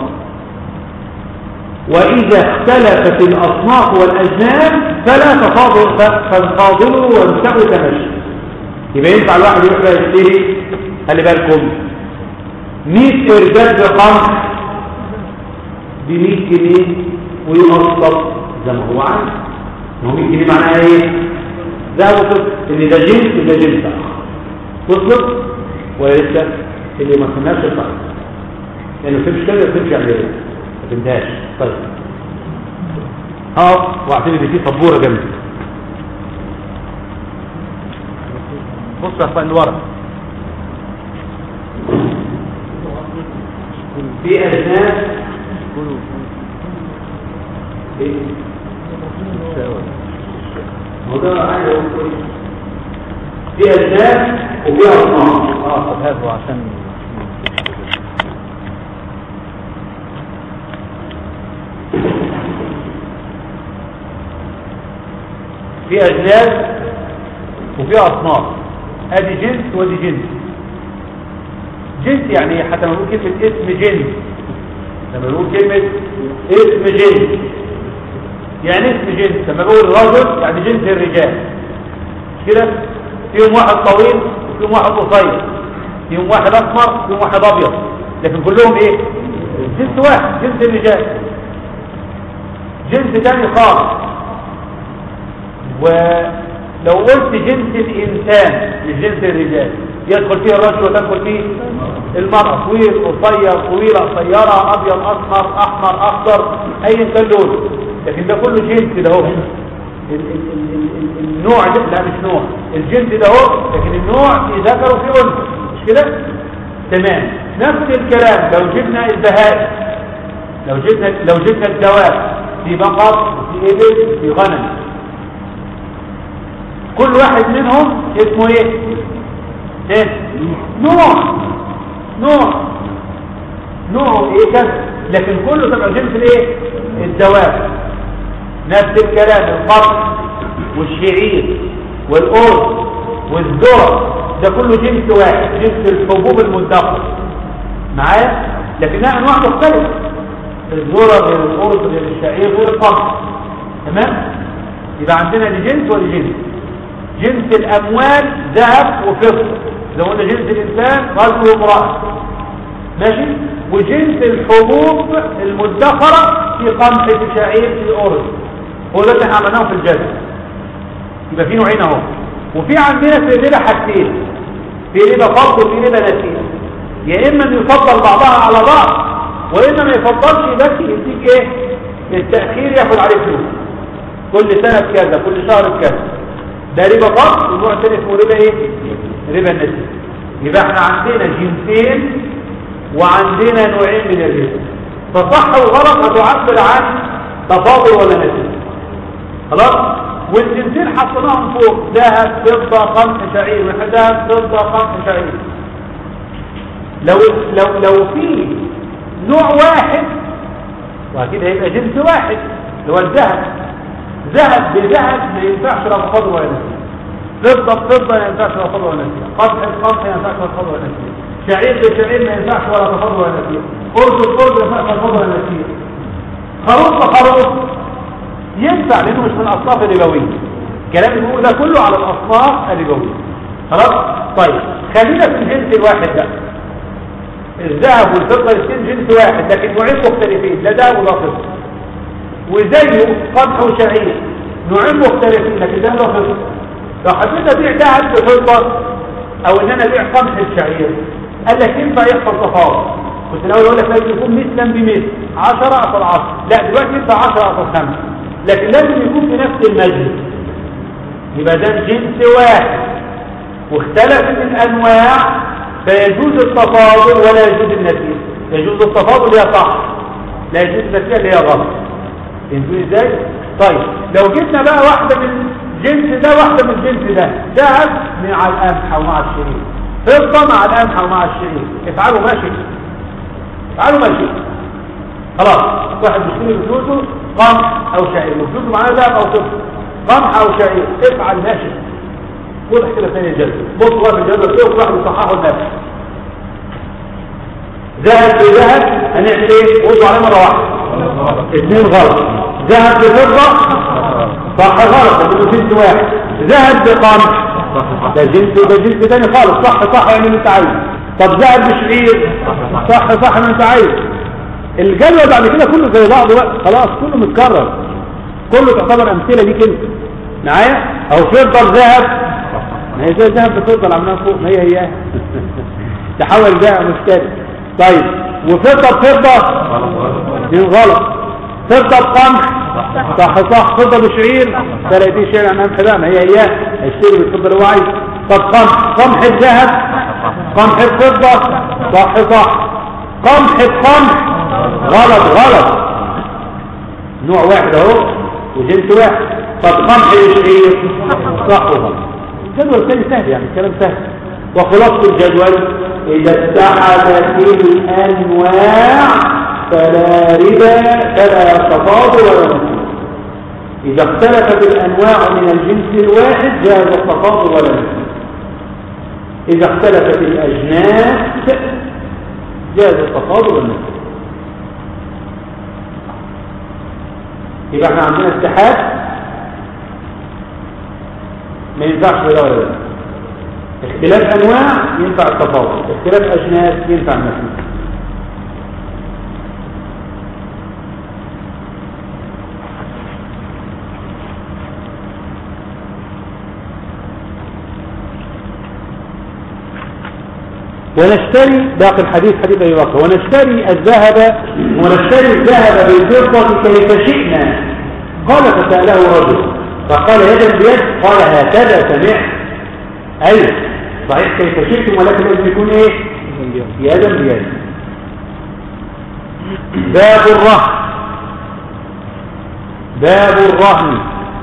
وإذا اختلفت الأصناف والأجناس فلا تفاضل فانفاضلوا وامسكوا تمشي يبقى ينفع الواحد يروح بقى يشتري خلي بالكم 100 إرداد بقمح ب 100 جنيه ويقسط زي ما هو عايز ما هو 100 جنيه معناها ايه؟ ذهب وفضة ان ده جنس وده جنس اخر وصلت ولا لسه اللي ما فهمناش الفرق لانه ما فهمش كده ما فهمش يعني ايه ما فهمتهاش طيب اه واعتبر ان في سبوره جنبي بص يا اخوان لورا في أجناس إيه؟ هو ده عايز أقول كويس. في أجناس وفي أصناف اه طب هاتوا عشان في أجناس وفي أصناف ادي جنس ودي جنس جنس يعني إيه؟ حتى لما نقول كلمة اسم جنس لما نقول كلمة اسم جنس يعني اسم جنس لما بقول رجل يعني جنس الرجال مش كده فيهم واحد طويل وفيهم واحد قصير فيهم واحد اسمر وفيهم واحد ابيض لكن كلهم ايه جنس واحد جنس الرجال جنس تاني خالص ولو قلت جنس الإنسان مش جنس الرجال يدخل فيه الرجل وتدخل فيه المرأة طويل قصير طويلة قصيرة أبيض أسمر أحمر أخضر أي كان لون لكن ده كله جنس ده هو ال- ال- ال- ال- النوع ده لا مش نوع الجنس ده هو لكن النوع في ذكر وفي أنثى مش كده تمام نفس الكلام لو جبنا البهائم لو جبنا لو جبنا الدواب في بقر في إبل في غنم كل واحد منهم اسمه ايه ايه نوع نوع نوعه ايه كذا لكن كله تبع جنس الايه الدواب نفس الكلام القطر والشعير والأرز والذرة ده كله جنس واحد جنس الحبوب المدخر معايا لكنها انواع مختلفة الذرة غير الأرز غير الشعير غير القمح تمام يبقى عندنا دي جنس ودي جنس جنس الأموال ذهب وفضة لو قلنا جنس الإنسان رجل وامرأة ماشي وجنس الحبوب المدخرة في قمح في شعير في أرز هو ده اللي احنا عملناه في الجزء يبقى في نوعين اهو وفي عندنا في الربا حاجتين في ربا فرض وفي ربا نسيئة يا اما ان يفضل بعضها على بعض واما ما يفضلش بس يديك ايه التأخير ياخد عليه فلوس كل سنة كذا كل شهر كذا ده ربا فرض والنوع الثاني اسمه ربا ايه ربا النسيئة يبقى احنا عندنا جنسين وعندنا نوعين من الربا فصح وغلط هتعبر عن تفاضل ولا نسيئة خلاص والجنسين حطيناهم فوق ذهب فضة قمح شعير ذهب فضة قمح شعير لو لو لو في نوع واحد واكيد هيبقى جنس واحد اللي هو الذهب ذهب بذهب ما ينفعش لا تفاضل ولا نسيئة فضة بفضة ما ينفعش لا تفاضل ولا نسيئة قمح بقمح ما ينفعش لا تفاضل ولا نسيئة شعير بشعير ما ينفعش ولا تفاضل ولا نسيئة أرز بأرز ما ينفعش لا تفاضل ولا نسيئة خروف بخروف ينفع لانه مش من الاصناف الربويه الكلام اللي بيقوله ده كله على الاصناف الربويه خلاص طيب خلينا في الجنس الواحد ده الذهب والفضه الاثنين جنس واحد لكن نوعين مختلفين لا ذهب ولا فضه وزيه قمح وشعير نوعين مختلفين لكن ده له فضه لو حبيت ابيع ذهب بفضه او ان انا ابيع قمح بشعير قال لك ينفع يحصل تفاوض كنت الاول اقول لك لازم يكون مثلا بمثل 10 اصل 10 لا دلوقتي ينفع 10 اصل 5 لكن لازم يكون في نفس المجلس يبقى ده جنس واحد واختلفت الانواع فيجوز التفاضل ولا يجوز النسيج يجوز التفاضل هي صح لا يجوز النسيج اللي هي غلط فهمتوا ازاي طيب لو جبنا بقى واحده من جنس ده واحده من الجنس ده ذهب مع القمح ومع الشعير فضه مع القمح ومع الشعير افعلوا ماشي افعلوا ماشي خلاص واحد بيشتري بفلوسه قمح او شعير وفلوسه معناه ذهب او فضه قمح او شعير افعل ماشي واضح كده ثاني الجدول بص بقى في الجدول كده واحد يصححه النفس ذهب بذهب هنعمل ايه قولوا عليه مره واحده اثنين غلط ذهب بفضه صح غلط ده جنس واحد ذهب بقمح ده جنس ده جنس تاني خالص صح صح يعني اللي انت عايزه طب ذهب بشعير صح صح ما انت عايز الجدول بعد كده كله زي بعضه بقى خلاص كله متكرر كله تعتبر امثله دي كده معايا او فضه بذهب ما هي زي الذهب بفضه اللي عملناها فوق ما هي هي تحول ذهب مشتري طيب وفضه بفضه دي غلط فضه بقمح صح صح فضه بشعير 30 شعير عن قمح بقى ما هي هي هيشتري بالفضه اللي هو عايزه طب قمح قمح الذهب قمح الفضه صح صح قمح بقمح غلط غلط نوع واحد اهو وجنس واحد طب قمح مش ايه صح وغلط الجدول الثاني سهل يعني الكلام سهل وخلاصة الجدول إذا اتحدت الأنواع فلا ربا فلا تفاضل ولا نسبة إذا اختلفت الأنواع من الجنس الواحد جاز التفاضل ولا نسبة إذا اختلفت الأجناس جاز التفاضل والنسبة يبقى احنا عندنا اتحاد ما ينفعش ولا ولا ده اختلاف انواع ينفع التفاضل اختلاف اجناس ينفع النسبة ونشتري باقي الحديث حديث أبي بكر ونشتري الذهب ونشتري الذهب بالفضة كيف شئنا قال فسأله رجل فقال يدا بيد قال هكذا سمعت أيوه صحيح كيف شئتم ولكن لازم يكون إيه يدا بيد باب الرهن باب الرهن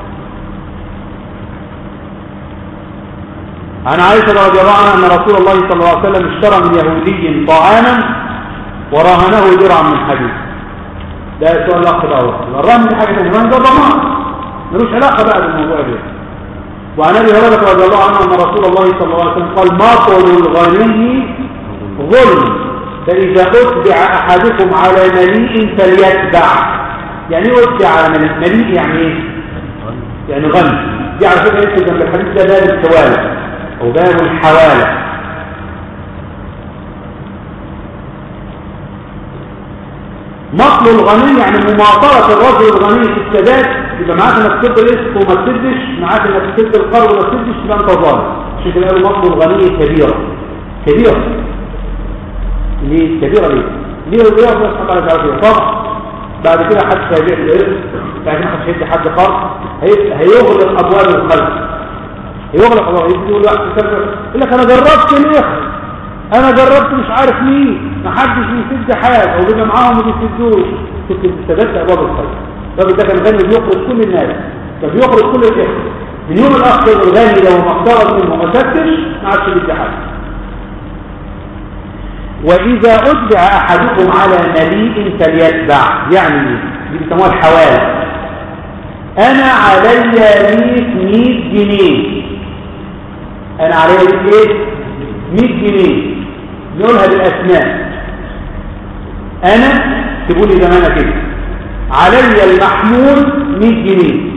عن عائشة رضي الله عنها أن رسول الله صلى الله عليه وسلم اشترى من يهودي طعاما وراهنه درعا من حديد ده سؤال الأخ الأول الرهن دي حاجة ثانية ده ضمان ملوش علاقة بقى بالموضوع ده وعن أبي هريرة رضي الله عنه أن رسول الله صلى الله عليه وسلم قال ماطل الغني ظلم فإذا أتبع أحدكم على مليء فليتبع يعني ايه أتبع على مليء مليء يعني ايه يعني غني دي على فكرة يكتب جنب الحديث ده باب الحوالة أو باب الحوالة مطل الغني يعني مماطلة الرجل الغني في السداد يبقى معاك انك تسد الاسم وما تسدش معاك انك تسد القرض وما تسدش يبقى انت ظالم عشان كده قالوا مطل الغني كبيرة كبيرة ليه كبيرة ليه؟ ليه ليه ربنا سبحانه وتعالى تعالى فيها طبعا بعد كده حد هيبيع الارث بعد كده حد هيدي حد قرض هي- هيغلق ابواب الخلق يغلق الله يجي يقول واحد يسافر يقول لك انا جربت ليه انا جربت مش عارف مين ما حدش بيسد حاجه او بيبقى معاهم ما بيسدوش كنت استبدت ابواب الخير الراجل ده كان غني بيخرج كل الناس كان بيخرج كل الاخوه من يوم الاخر الغني لو ما اقترض منه ما سدش ما عادش بيدي حاجه واذا اتبع احدكم على مليء فليتبع يعني ايه دي بيسموها الحوالي انا علي ليك 100 جنيه انا علي ليك ايه 100 جنيه نقولها بالاسماء انا تقول لي زمانه كده علي المحمول 100 جنيه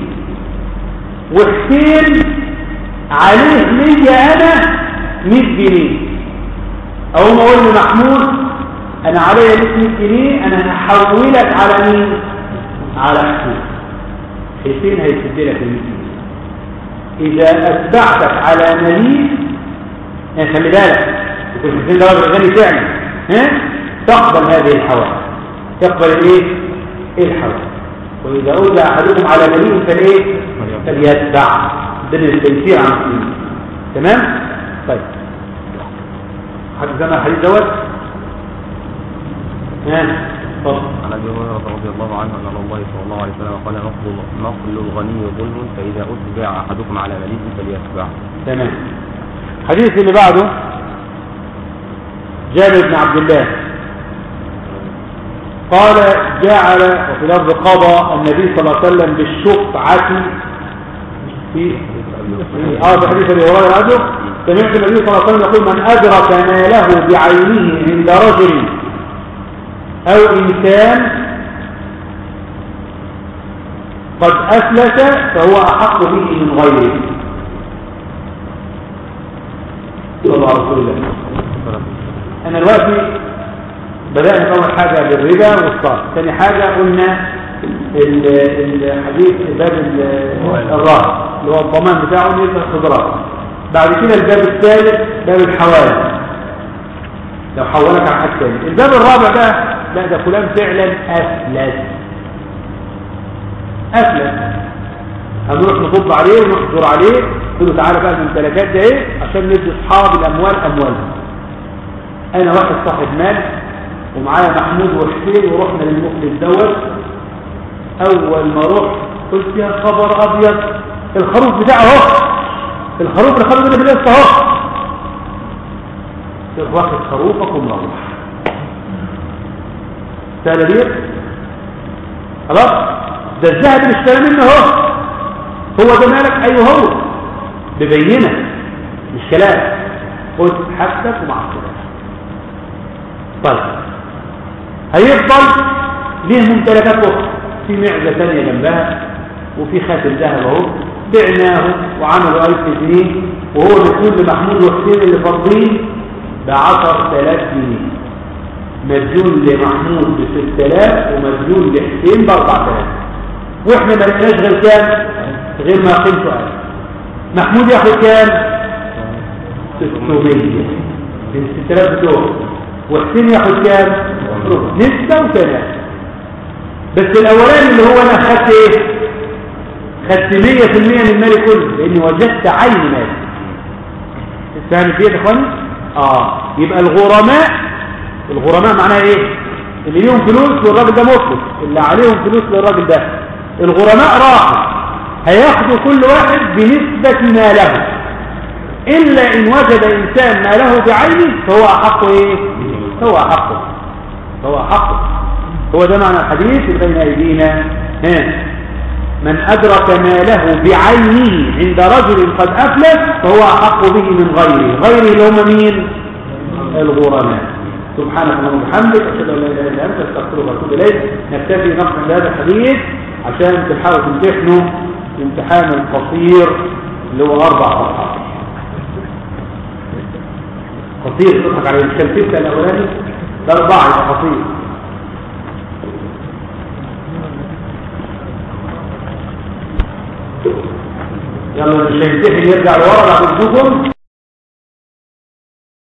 وحسين عليه ليا انا 100 جنيه اقوم اقول لمحمود انا علي ليك 100 جنيه انا هحولك على مين على حسين حسين هيسد لك ال 100 جنيه اذا اتبعتك على مليء يعني خلي بالك يكون حسين ده راجل غني فعلا ها تقبل هذه الحوادث تقبل الايه الحوادث واذا اوجع احدكم على مليء فالايه فليتبع ده التيسير عن السنين تمام طيب حد سمع الحديث دوت ها اتفضل عن ابي هريره رضي الله عنه ان الله صلى الله عليه وسلم قال نقل نقل الغني ظلم فاذا اتبع احدكم على مليء فليتبعه تمام الحديث اللي بعده جابر بن عبد الله قال جعل وفي لفظ قضى النبي صلى الله عليه وسلم بالشفعة في اه في حديث ابي هريره رجل سمعت النبي صلى الله عليه وسلم يقول من ادرك ماله بعينه عند رجل او انسان قد افلس فهو احق به من غيره صلى الله عليه وسلم انا دلوقتي بدأنا أول حاجة بالربا والصرف ثاني حاجة قلنا ال- الحديث باب ال- الراهن اللي هو الضمان بتاعه نسبة الخضرات بعد كده الباب الثالث باب الحوالي لو حولك عن حد ثاني الباب الرابع ده لا ده فلان فعلا أفلس أفلس هنروح نطب عليه ونحضر عليه قل له تعالى بقى الممتلكات ده ايه عشان ندي اصحاب الاموال اموالهم انا واحد صاحب مال ومعايا محمود وحسين ورحنا للمفلس دوت اول ما رحت قلت يا خبر ابيض الخروف بتاعه اهو الخروف اللي خرج منه في القصه اهو تروح واخد خروفك ومروح سهله دي خلاص ده الذهب اللي اشترى منه اهو هو ده مالك ايوه هو ببينه مش كلام خد حاجتك ومع السلامه طيب هيفضل ليه ممتلكات اخرى في معزه ثانيه جنبها وفي خاتم ذهب اهو بعناه وعملوا ألف جنيه وهو مسؤول لمحمود وحسين اللي فاضلين ب 10000 جنيه مديون لمحمود ب 6000 ومديون لحسين ب 4000 واحنا ما لقيناش غير كام غير ما قيمته 1000 محمود ياخد كام 600 من 6000 بتوعه وحسين ياخد كام نسبة وثلاثة بس الاولاني اللي هو انا خدت ايه خدت 100% من المال كله لاني وجدت عين مال فاهم كده يا اخواني اه يبقى الغرماء الغرماء معناها ايه اللي ليهم فلوس والراجل ده مطلق اللي عليهم فلوس للراجل ده الغرماء راحوا هياخدوا كل واحد بنسبة ما له إلا إن وجد إنسان ما له بعينه فهو أحق إيه هو أحقه هو أحقه هو ده معنى الحديث اللي بين أيدينا ها من أدرك ماله بعينه عند رجل قد أفلس فهو أحق به من غيره غيره اللي هم مين الغرماء سبحانك اللهم وبحمدك أشهد أن لا إله إلا أنت أستغفرك وأتوب إليك نكتفي نقف عند هذا الحديث عشان تحاولوا تمتحنوا امتحان القصير اللي هو أربع صفحات قصير تضحك عليه مش كان ستة الأولاني ده أربعة يبقى قصير يلا مش هيمتحن يرجع لورا بعد الزوجهم